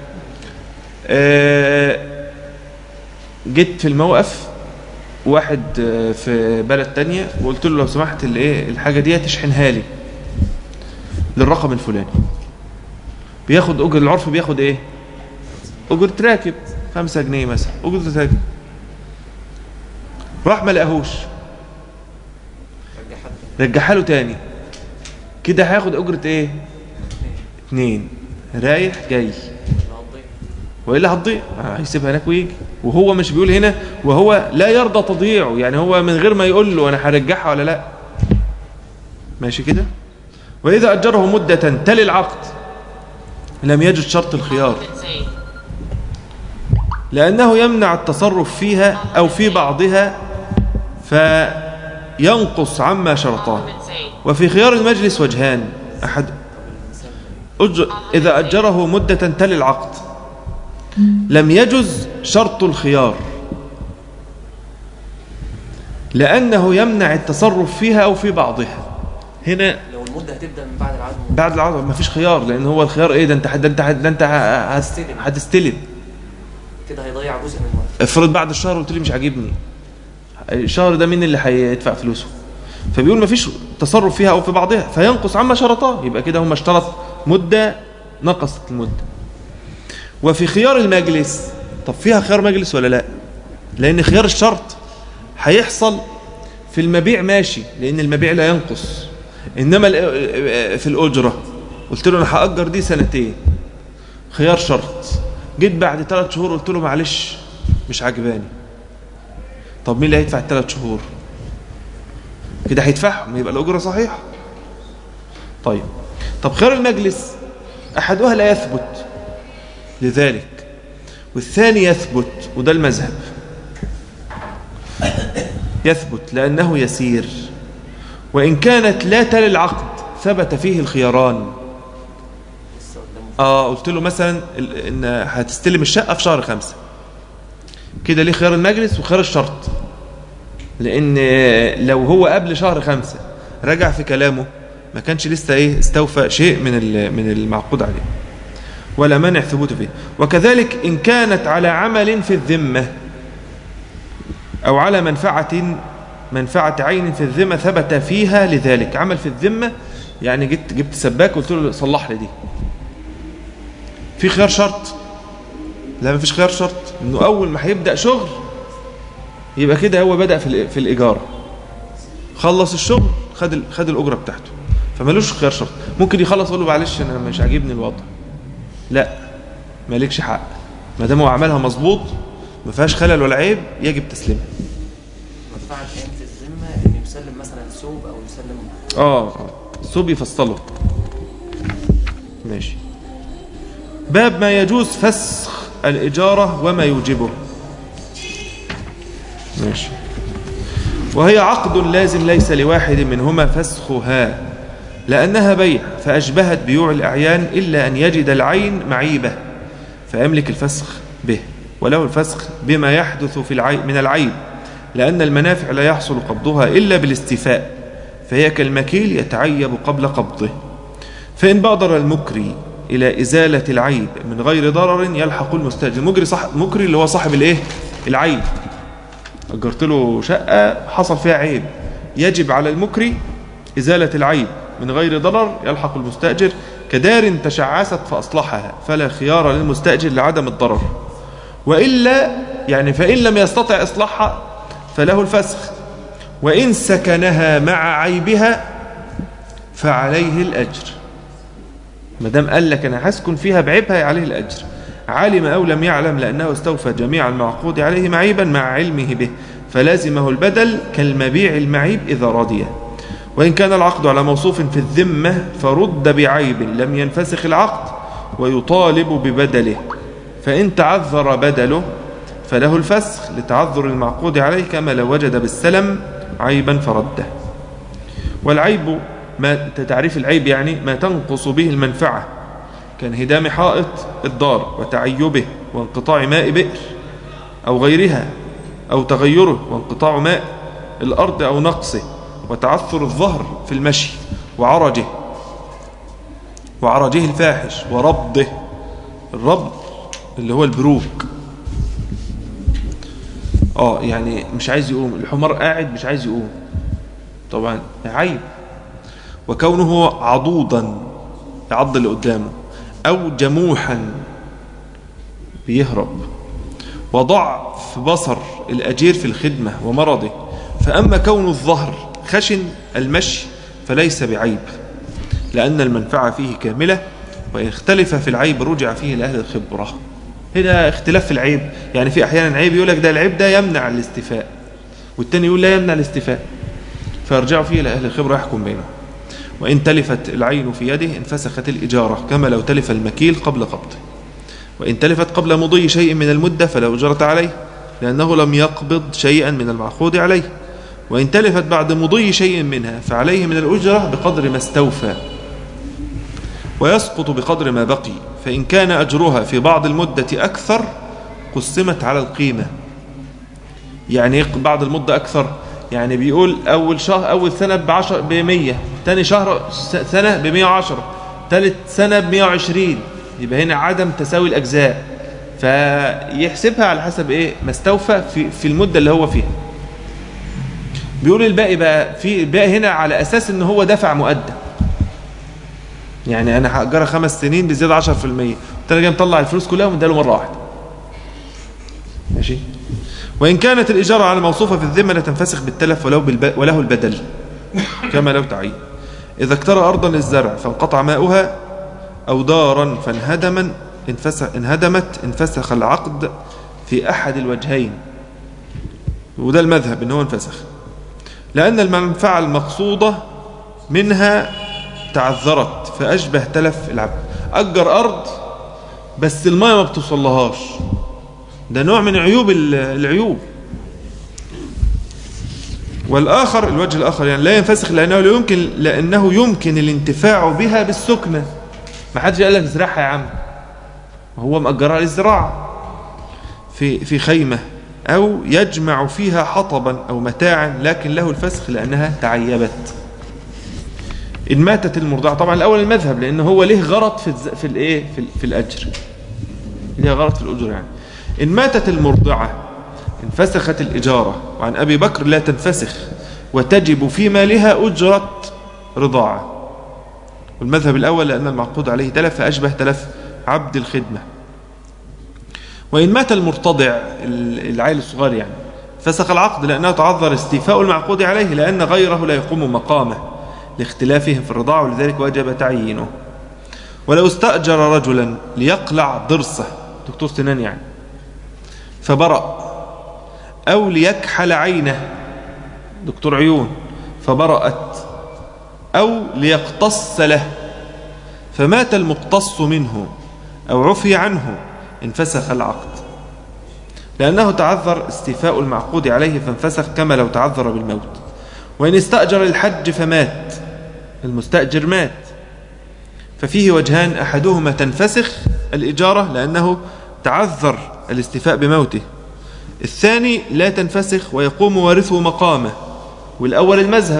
آه، جيت في الموقف واحد آه، في بلد تانية وقلت له لو سمحت الايه الحاجه دي تشحنها لي للرقم الفلاني بياخد اجر العرف بياخد ايه اجر راكب خمسة جنيه مثلا اجر راكب راح ما لقاهوش رجعها له تاني كده هياخد اجره ايه اتنين رايح جاي القضية والا هتضيع هيسيبها هناك ويجي وهو مش بيقول هنا وهو لا يرضى تضييعه يعني هو من غير ما يقول له انا هرجعها ولا لا ماشي كده واذا اجره مده تلي العقد لم يجد شرط الخيار لانه يمنع التصرف فيها او في بعضها فينقص عما شرطان وفي خيار المجلس وجهان احد أج... اذا اجره مده تلي العقد لم يجز شرط الخيار لأنه يمنع التصرف فيها أو في بعضها هنا لو المدة هتبدأ من بعد العدم بعد العرض ما فيش خيار لأن هو الخيار إيه ده أنت ده أنت ده أنت ه- ه- هتستلم. هتستلم كده هيضيع جزء من الوقت افرض بعد الشهر قلت لي مش عاجبني الشهر ده مين اللي هيدفع فلوسه فبيقول ما فيش تصرف فيها أو في بعضها فينقص عما شرطاه يبقى كده هم اشترط مدة نقصت المدة وفي خيار المجلس طب فيها خيار مجلس ولا لا لأن خيار الشرط هيحصل في المبيع ماشي لأن المبيع لا ينقص إنما ال- في الأجرة قلت له أنا هأجر دي سنتين خيار شرط جيت بعد ثلاث شهور قلت له معلش مش عاجباني طب مين اللي هيدفع الثلاث شهور كده هيدفعهم يبقى الأجرة صحيحة طيب طب خيار المجلس أحدها لا يثبت لذلك والثاني يثبت وده المذهب يثبت لأنه يسير وإن كانت لا تلي العقد ثبت فيه الخياران لسه قدامه اه قلت له مثلا ال- ان هتستلم الشقه في شهر خمسة كده ليه خيار المجلس وخيار الشرط لان لو هو قبل شهر خمسة رجع في كلامه ما كانش لسه ايه استوفى شيء من ال- من المعقود عليه ولا مانع ثبوته فيه وكذلك ان كانت على عمل في الذمه او على منفعه منفعه عين في الذمه ثبت فيها لذلك عمل في الذمه يعني جبت جبت سباك قلت له صلح لي دي في خيار شرط لا مفيش خيار شرط انه اول ما هيبدا شغل يبقى كده هو بدا في الإ- في الاجاره خلص الشغل خد ال- خد الاجره بتاعته فمالوش خيار شرط ممكن يخلص يقول له معلش انا مش عاجبني الوضع لا مالكش حق ما دام هو عملها مظبوط ما فيهاش خلل ولا عيب يجب تسليمها منفعة عين في الذمة إن يسلم مثلا ثوب أو يسلم اه آه. الثوب يفصله ماشي باب ما يجوز فسخ الإجارة وما يوجبه ماشي وهي عقد لازم ليس لواحد منهما فسخها لأنها بيع فأشبهت بيوع الأعيان إلا أن يجد العين معيبة فيملك الفسخ به وله الفسخ بما يحدث في العي من العيب لأن المنافع لا يحصل قبضها إلا بالاستيفاء فهي كالمكيل يتعيب قبل قبضه فإن بادر المكري إلى إزالة العيب من غير ضرر يلحق المستأجر مجري صح مكري اللي هو صاحب الإيه العيب أجرت له شقة حصل فيها عيب يجب على المكري إزالة العيب من غير ضرر يلحق المستأجر كدار تشعثت فأصلحها فلا خيار للمستأجر لعدم الضرر وإلا يعني فإن لم يستطع إصلاحها فله الفسخ وإن سكنها مع عيبها فعليه الأجر ما دام قال لك أنا هسكن فيها بعيبها عليه الأجر علم أو لم يعلم لأنه استوفى جميع المعقود عليه معيبا مع علمه به فلازمه البدل كالمبيع المعيب إذا رضي وإن كان العقد على موصوف في الذمة فرد بعيب لم ينفسخ العقد ويطالب ببدله فإن تعذر بدله فله الفسخ لتعذر المعقود عليه كما لو وجد بالسلم عيبا فرده والعيب ما تعريف العيب يعني ما تنقص به المنفعة كانهدام حائط الدار وتعيبه وانقطاع ماء بئر أو غيرها أو تغيره وانقطاع ماء الأرض أو نقصه وتعثر الظهر في المشي وعرجه وعرجه الفاحش وربضه الربض اللي هو البروك اه يعني مش عايز يقوم الحمار قاعد مش عايز يقوم طبعا عيب وكونه عضوضا يعض اللي قدامه او جموحا بيهرب وضعف بصر الاجير في الخدمه ومرضه فاما كون الظهر خشن المشي فليس بعيب لأن المنفعة فيه كاملة وإن اختلف في العيب رجع فيه لأهل الخبرة هنا اختلاف في العيب يعني في أحيانا عيب يقول لك ده العيب ده يمنع الاستفاء والتاني يقول لا يمنع الاستفاء فيرجعوا فيه لأهل الخبرة يحكم بينهم وإن تلفت العين في يده انفسخت الإجارة كما لو تلف المكيل قبل قبضه وإن تلفت قبل مضي شيء من المدة فلا أجرة عليه لأنه لم يقبض شيئا من المعقود عليه وإن تلفت بعد مضي شيء منها فعليه من الأجرة بقدر ما استوفى ويسقط بقدر ما بقي فإن كان أجرها في بعض المدة أكثر قسمت على القيمة يعني بعض المدة أكثر يعني بيقول أول شهر أول سنة بعشر بمية تاني شهر سنة بمية وعشرة تالت سنة بمية وعشرين يبقى هنا عدم تساوي الأجزاء فيحسبها على حسب إيه ما استوفى في, في المدة اللي هو فيها بيقول الباقي بقى في الباقي هنا على أساس إن هو دفع مؤدى يعني أنا هأجرها خمس سنين بزيادة 10% أنا جاي مطلع الفلوس كلها ومديها له مرة واحدة ماشي وإن كانت الإجارة على الموصوفة في الذمة لا تنفسخ بالتلف ولو بالب... وله البدل كما لو تعين إذا اكترى أرضا للزرع فانقطع ماؤها أو دارا فانهدما انفسخ انهدمت انفسخ العقد في أحد الوجهين وده المذهب إن هو انفسخ لأن المنفعة المقصودة منها تعذرت فأشبه تلف العبد أجر أرض بس الماء ما بتوصلهاش ده نوع من عيوب العيوب والآخر الوجه الآخر يعني لا ينفسخ لأنه لا يمكن لأنه يمكن الانتفاع بها بالسكنة ما حدش قال لك ازرعها يا عم هو مأجرها للزراعة في في خيمة أو يجمع فيها حطبا أو متاعا لكن له الفسخ لأنها تعيبت إن ماتت المرضعة طبعا الأول المذهب لأن هو له غرض في الز... في الإيه في, في الأجر له غرض في الأجر يعني إن ماتت المرضعة انفسخت الإجارة وعن أبي بكر لا تنفسخ وتجب في مالها أجرة رضاعة والمذهب الأول لأن المعقود عليه تلف فأشبه تلف عبد الخدمة وإن مات المرتضع العيل الصغير يعني فسخ العقد لأنه تعذر استيفاء المعقود عليه لأن غيره لا يقوم مقامه لاختلافهم في الرضاعة ولذلك وجب تعيينه ولو استأجر رجلا ليقلع ضرسه دكتور سنان يعني فبرأ أو ليكحل عينه دكتور عيون فبرأت أو ليقتص له فمات المقتص منه أو عفي عنه انفسخ العقد لأنه تعذر استيفاء المعقود عليه فانفسخ كما لو تعذر بالموت وإن استأجر الحج فمات المستأجر مات ففيه وجهان أحدهما تنفسخ الإجارة لأنه تعذر الاستيفاء بموته الثاني لا تنفسخ ويقوم وارثه مقامه والأول المذهب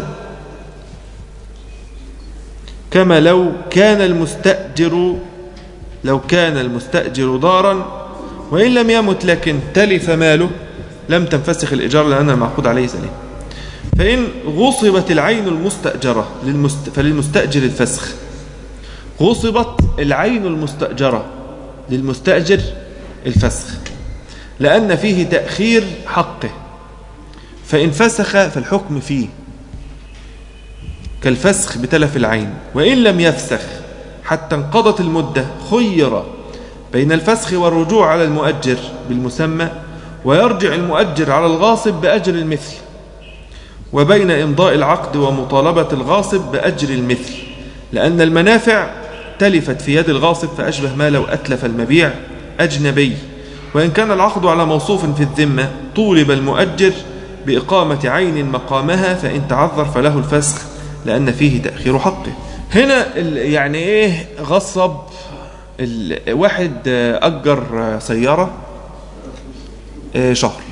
كما لو كان المستأجر لو كان المستأجر دارا وإن لم يمت لكن تلف ماله لم تنفسخ الإجارة لأن المعقود عليه سليم فإن غصبت العين المستأجرة للمست... فللمستأجر الفسخ غصبت العين المستأجرة للمستأجر الفسخ لأن فيه تأخير حقه فإن فسخ فالحكم فيه كالفسخ بتلف العين وإن لم يفسخ حتى انقضت المدة خير بين الفسخ والرجوع على المؤجر بالمسمى ويرجع المؤجر على الغاصب بأجر المثل وبين إمضاء العقد ومطالبة الغاصب بأجر المثل لأن المنافع تلفت في يد الغاصب فأشبه ما لو أتلف المبيع أجنبي وإن كان العقد على موصوف في الذمة طولب المؤجر بإقامة عين مقامها فإن تعذر فله الفسخ لأن فيه تأخير حقه هنا يعني إيه غصب واحد أجر سيارة شهر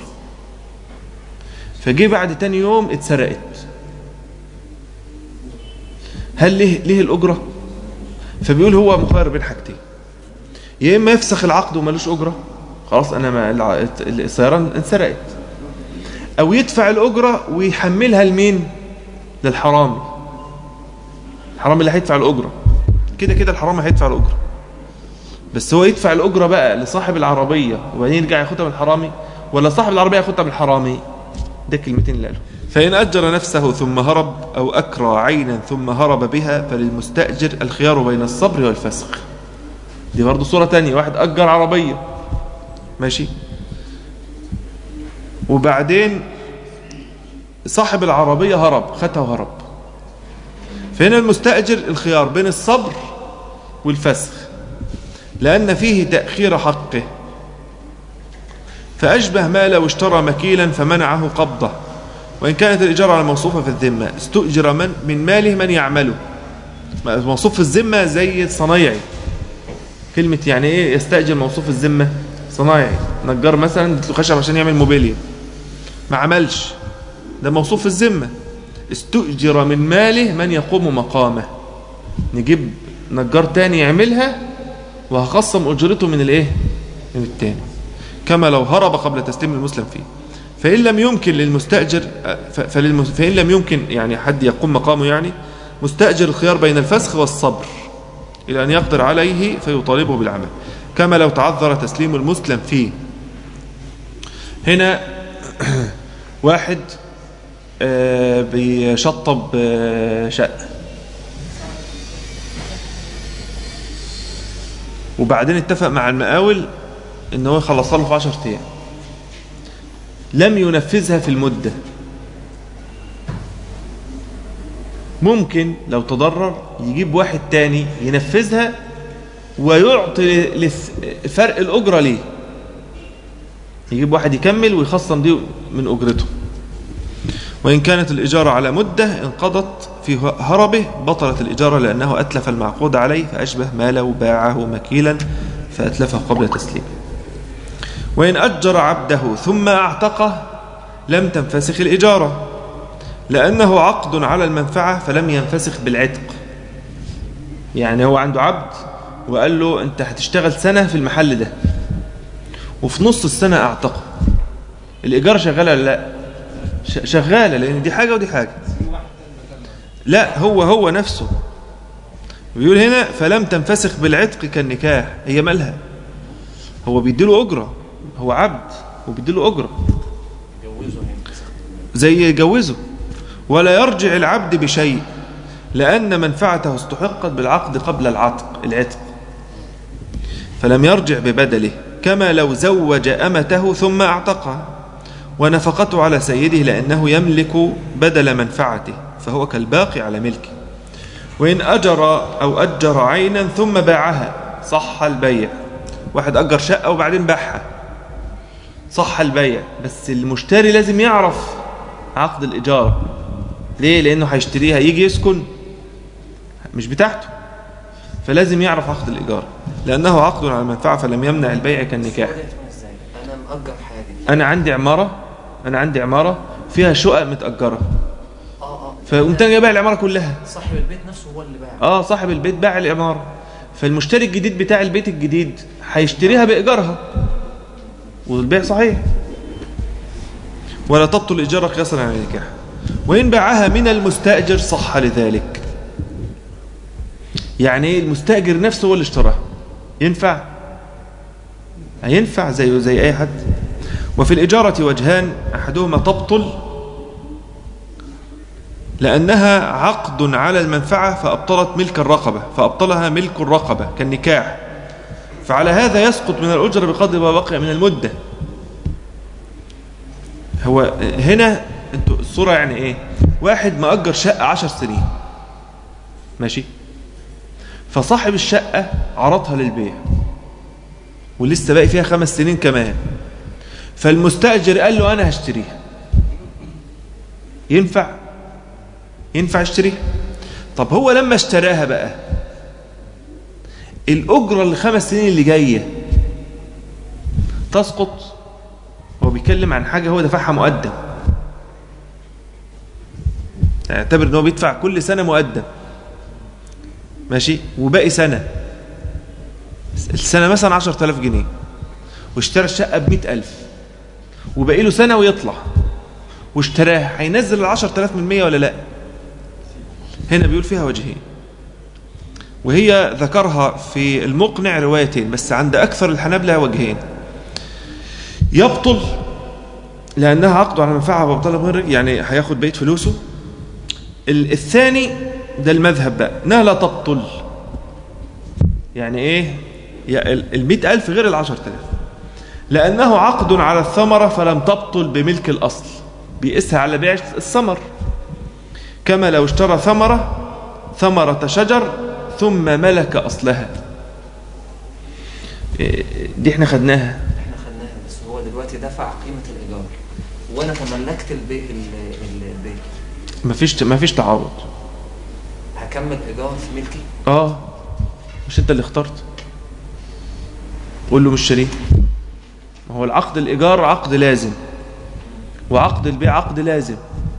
فجي بعد تاني يوم اتسرقت هل ليه, ليه الأجرة فبيقول هو مخير بين حاجتين يا إما يفسخ العقد ومالوش أجرة خلاص أنا ما السيارة انسرقت أو يدفع الأجرة ويحملها لمين للحرامي الحرامي اللي هيدفع الأجرة كده كده الحرامي هيدفع الأجرة بس هو يدفع الأجرة بقى لصاحب العربية وبعدين يرجع ياخدها من الحرامي ولا صاحب العربية ياخدها من الحرامي ده الكلمتين اللي قالهم فإن أجر نفسه ثم هرب أو أكرى عينا ثم هرب بها فللمستأجر الخيار بين الصبر والفسخ دي برضو صورة تانية واحد أجر عربية ماشي وبعدين صاحب العربية هرب خدها وهرب فهنا المستأجر الخيار بين الصبر والفسخ لأن فيه تأخير حقه فأشبه ما لو اشترى مكيلا فمنعه قبضه وإن كانت الإجارة على موصوفة في الذمة استؤجر من, من ماله من يعمله موصوف في الذمة زي الصنايعي كلمة يعني إيه يستأجر موصوف الذمة صنايعي نجار مثلا اديت له خشب عشان يعمل موبيليا ما عملش ده موصوف في الذمة استؤجر من ماله من يقوم مقامه نجيب نجار تاني يعملها وهخصم أجرته من الايه من التاني كما لو هرب قبل تسليم المسلم فيه فإن لم يمكن للمستأجر فللمس... فإن لم يمكن يعني حد يقوم مقامه يعني مستأجر الخيار بين الفسخ والصبر إلى أن يقدر عليه فيطالبه بالعمل كما لو تعذر تسليم المسلم فيه هنا واحد آه، بيشطب آه، شقة وبعدين اتفق مع المقاول ان هو يخلصها له في 10 ايام لم ينفذها في المدة ممكن لو تضرر يجيب واحد تاني ينفذها ويعطي لث- فرق الأجرة ليه يجيب واحد يكمل ويخصم دي من أجرته وإن كانت الإجارة على مدة انقضت في هربه بطلت الإجارة لأنه أتلف المعقود عليه فأشبه ما لو باعه مكيلا فأتلفه قبل تسليمه وإن أجر عبده ثم أعتقه لم تنفسخ الإجارة لأنه عقد على المنفعة فلم ينفسخ بالعتق يعني هو عنده عبد وقال له أنت هتشتغل سنة في المحل ده وفي نص السنة أعتقه الإيجار شغالة ولا لا ش- شغالة لأن دي حاجة ودي حاجة لا هو هو نفسه بيقول هنا فلم تنفسخ بالعتق كالنكاح هي مالها هو بيديله أجرة هو عبد وبيديله أجرة جوزه هنا زي يجوزه ولا يرجع العبد بشيء لأن منفعته استحقت بالعقد قبل العتق العتق فلم يرجع ببدله كما لو زوج أمته ثم أعتقها ونفقته على سيده لأنه يملك بدل منفعته فهو كالباقي على ملكه وإن أجر أو أجر عينا ثم باعها صح البيع واحد أجر شقة وبعدين باعها صح البيع بس المشتري لازم يعرف عقد الإيجار ليه؟ لأنه هيشتريها يجي يسكن مش بتاعته فلازم يعرف عقد الإيجار لأنه عقد على المنفعة فلم يمنع البيع كالنكاح الصورة دي هتكون ازاي انا مأجر حاجة أنا عندي عمارة أنا عندي عمارة فيها شقق متأجرة اه اه فقمت أنا جايبها العمارة كلها صاحب البيت نفسه هو اللي باع اه صاحب البيت باع العمارة فالمشتري الجديد بتاع البيت الجديد هيشتريها بإيجارها والبيع صحيح ولا تبطل الإجارة قياسا على النكاح وإن باعها من المستأجر صح لذلك يعني ايه المستأجر نفسه هو اللي اشتراها ينفع هينفع زيه زي أي حد وفي الإجارة وجهان أحدهما تبطل لأنها عقد على المنفعة فأبطلت ملك الرقبة فأبطلها ملك الرقبة كالنكاح فعلى هذا يسقط من الأجرة بقدر ما بقي من المدة هو هنا انتوا الصورة يعني ايه واحد مأجر شقة عشر سنين ماشي فصاحب الشقة عرضها للبيع ولسه باقي فيها خمس سنين كمان فالمستأجر قال له أنا هشتريها ينفع ينفع اشتريها طب هو لما اشتراها بقى الأجرة الخمس سنين اللي جاية تسقط هو بيتكلم عن حاجة هو دفعها مقدم اعتبر ان هو بيدفع كل سنة مقدم ماشي وباقي سنة السنة مثلا عشر تلاف جنيه واشترى الشقة بمئة ألف وباقي له سنة ويطلع واشتراها هينزل العشر تلاف من مية ولا لا هنا بيقول فيها وجهين وهي ذكرها في المقنع روايتين بس عند أكثر الحنابلة وجهين يبطل لأنها عقد على منفعة وابطال غير يعني هياخد بقية فلوسه ال- الثاني ده المذهب بقى انها لا تبطل يعني ايه يا ال- المئة ألف غير العشر تلاف لأنه عقد على الثمرة فلم تبطل بملك الأصل بيقيسها على بيع الثمر كما لو اشترى ثمرة ثمرة شجر ثم ملك أصلها إيه، دي احنا خدناها احنا خدناها بس هو دلوقتي دفع قيمة الإيجار وأنا تملكت البي... ال- البيت مفيش مفيش تعارض هكمل إيجار في ملكي اه مش انت اللي اخترت قول له مش شريك ما هو العقد الايجار عقد لازم وعقد البيع عقد لازم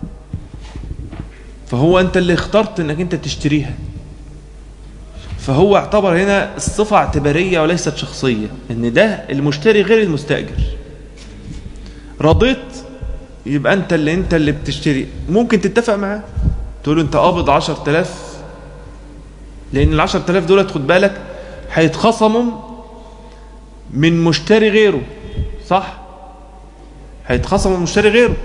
فهو انت اللي اخترت انك انت تشتريها فهو اعتبر هنا الصفة اعتبارية وليست شخصية ان ده المشتري غير المستأجر رضيت يبقى انت اللي انت اللي بتشتري ممكن تتفق معاه تقول له انت قابض 10000 لان ال 10000 دول خد بالك هيتخصموا من مشتري غيره صح هيتخصموا من مشتري غيره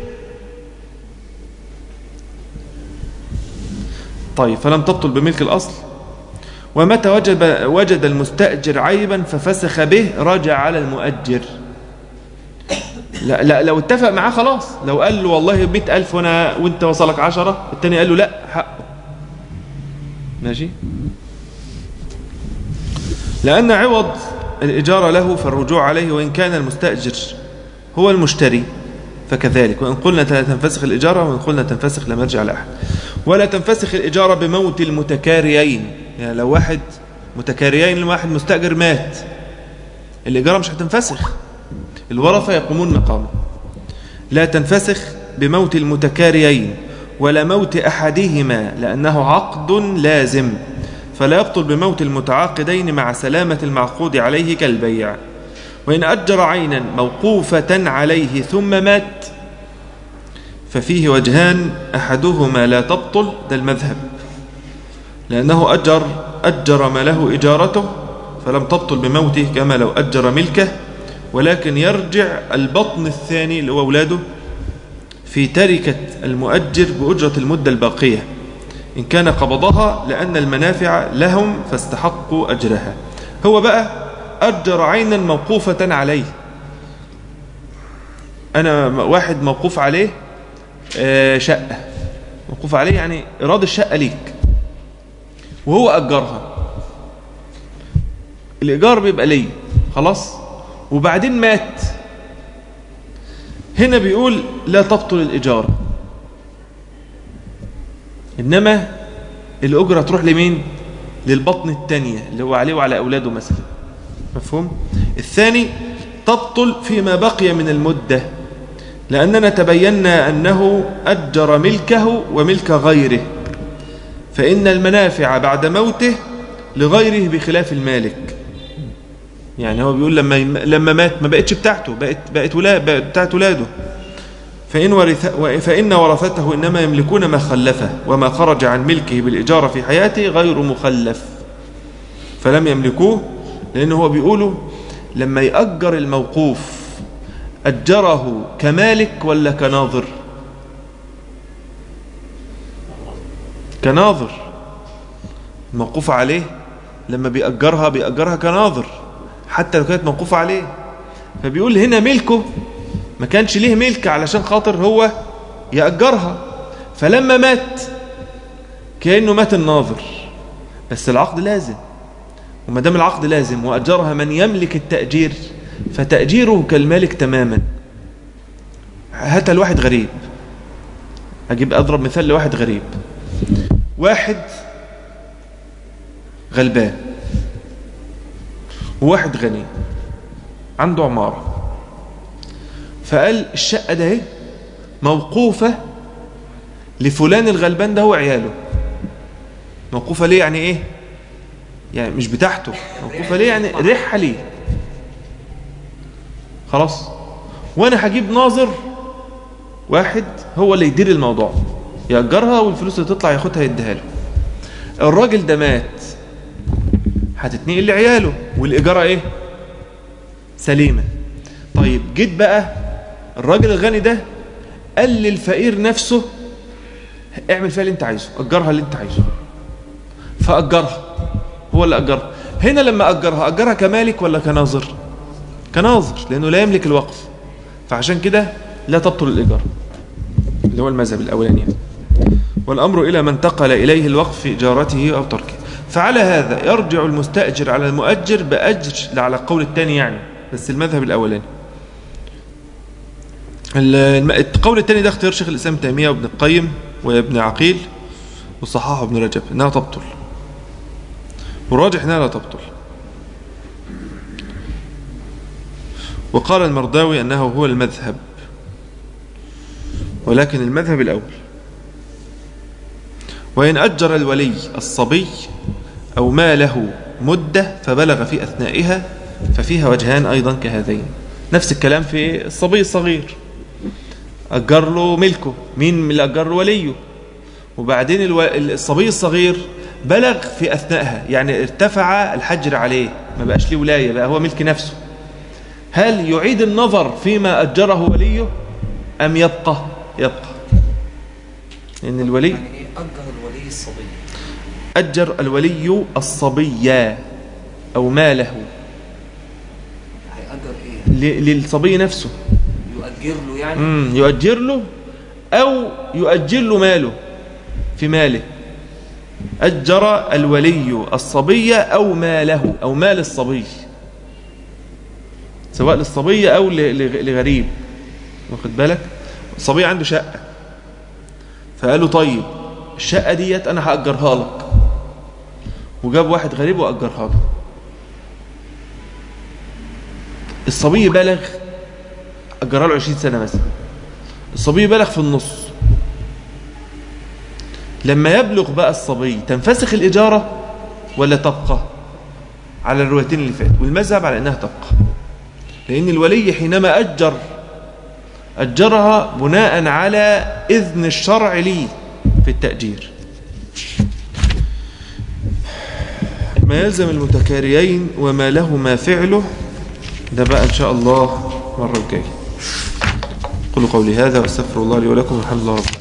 طيب فلم تبطل بملك الاصل ومتى وجب وجد المستأجر عيبا ففسخ به رجع على المؤجر لا لا لو اتفق معاه خلاص لو قال له والله مئة ألف وانا وانت وصلك عشرة التاني قال له لا حقه ماشي لأن عوض الإجارة له فالرجوع عليه وإن كان المستأجر هو المشتري فكذلك وإن قلنا لا تنفسخ الإجارة وإن قلنا تنفسخ لم يرجع لأحد ولا تنفسخ الإجارة بموت المتكاريين يعني لو واحد متكاريين واحد مستأجر مات الإجارة مش هتنفسخ الورثة يقومون مقامه لا تنفسخ بموت المتكاريين ولا موت أحدهما لأنه عقد لازم فلا يبطل بموت المتعاقدين مع سلامة المعقود عليه كالبيع وإن أجر عينا موقوفة عليه ثم مات ففيه وجهان أحدهما لا تبطل ده المذهب لأنه أجر أجر ما له إجارته فلم تبطل بموته كما لو أجر ملكه ولكن يرجع البطن الثاني اللي هو أولاده في تركة المؤجر بأجرة المدة الباقية إن كان قبضها لأن المنافع لهم فاستحقوا أجرها هو بقى أجر عينا موقوفة عليه أنا واحد موقوف عليه آه، شقة موقوف عليه يعني إيراد الشقة ليك وهو أجرها الإيجار بيبقى ليه خلاص وبعدين مات هنا بيقول لا تبطل الإجارة إنما الأجرة تروح لمين للبطن الثانية اللي هو عليه وعلى أولاده مثلا مفهوم الثاني تبطل فيما بقي من المدة لأننا تبينا أنه أجر ملكه وملك غيره فإن المنافع بعد موته لغيره بخلاف المالك يعني هو بيقول لما لما مات ما بقتش بتاعته بقت بقت ولاد بقت بتاعت ولاده فإن ورث فإن ورثته إنما يملكون ما خلفه وما خرج عن ملكه بالإجارة في حياته غير مخلف فلم يملكوه لأنه هو بيقولوا لما يأجر الموقوف أجره كمالك ولا كناظر كناظر الموقوف عليه لما بيأجرها بيأجرها كناظر حتى لو كانت موقوفة عليه فبيقول هنا ملكه ما كانش ليه ملك علشان خاطر هو يأجرها فلما مات كأنه مات الناظر بس العقد لازم وما دام العقد لازم وأجرها من يملك التأجير فتأجيره كالمالك تماما هات الواحد غريب أجيب أضرب مثال لواحد غريب واحد غلبان وواحد غني عنده عمارة فقال الشقة ده اهي موقوفة لفلان الغلبان ده هو عياله موقوفة ليه يعني ايه يعني مش بتاعته موقوفة ليه يعني ريحها ليه خلاص وانا هجيب ناظر واحد هو اللي يدير الموضوع يأجرها والفلوس اللي تطلع ياخدها يديها له الراجل ده مات هتتنقل لعياله والإجارة ايه سليمة طيب جيت بقى الراجل الغني ده قال للفقير نفسه اعمل فيها اللي انت عايزه اجرها اللي انت عايزه فاجرها هو اللي اجرها هنا لما اجرها اجرها كمالك ولا كناظر كناظر لانه لا يملك الوقف فعشان كده لا تبطل الايجار اللي هو المذهب الاولاني يعني. والامر الى من انتقل اليه الوقف في اجارته او تركه فعلى هذا يرجع المستاجر على المؤجر باجر على القول الثاني يعني بس المذهب الاولاني الم- القول الثاني ده اختيار شيخ الاسلام ابن تيميه وابن القيم وابن عقيل وصححه ابن رجب انها تبطل والراجح انها لا تبطل وقال المرداوي انه هو المذهب ولكن المذهب الاول وإن أجر الولي الصبي أو ما له مدة فبلغ في أثنائها ففيها وجهان أيضا كهذين نفس الكلام في الصبي الصغير أجر له ملكه مين اللي أجر له وليه وبعدين الو... الصبي الصغير بلغ في أثنائها يعني ارتفع الحجر عليه ما بقاش ليه ولاية بقى هو ملك نفسه هل يعيد النظر فيما أجره وليه أم يبقى يبقى لأن الولي يعني ايه اجر الولي الصبي أجر الولي الصبي أو ماله هيأجر ايه ل- للصبي نفسه يؤجر له يعني مم. يؤجر له أو يؤجر له ماله في ماله أجر الولي الصبي أو ماله أو مال الصبي سواء للصبي أو ل- ل- لغريب واخد بالك الصبي عنده شقة فقال له طيب الشقة ديت أنا هأجرها لك وجاب واحد غريب وأجرها له الصبي بلغ أجرها له 20 سنة مثلا الصبي بلغ في النص لما يبلغ بقى الصبي تنفسخ الإجارة ولا تبقى على الروايتين اللي فاتوا والمذهب على أنها تبقى لأن الولي حينما أجر أجرها بناء على إذن الشرع لي في التأجير ما يلزم المتكاريين وما لهما فعله ده بقى إن شاء الله مرة الجاية قولوا قولي هذا واستغفر الله لي ولكم والحمد لله رب العالمين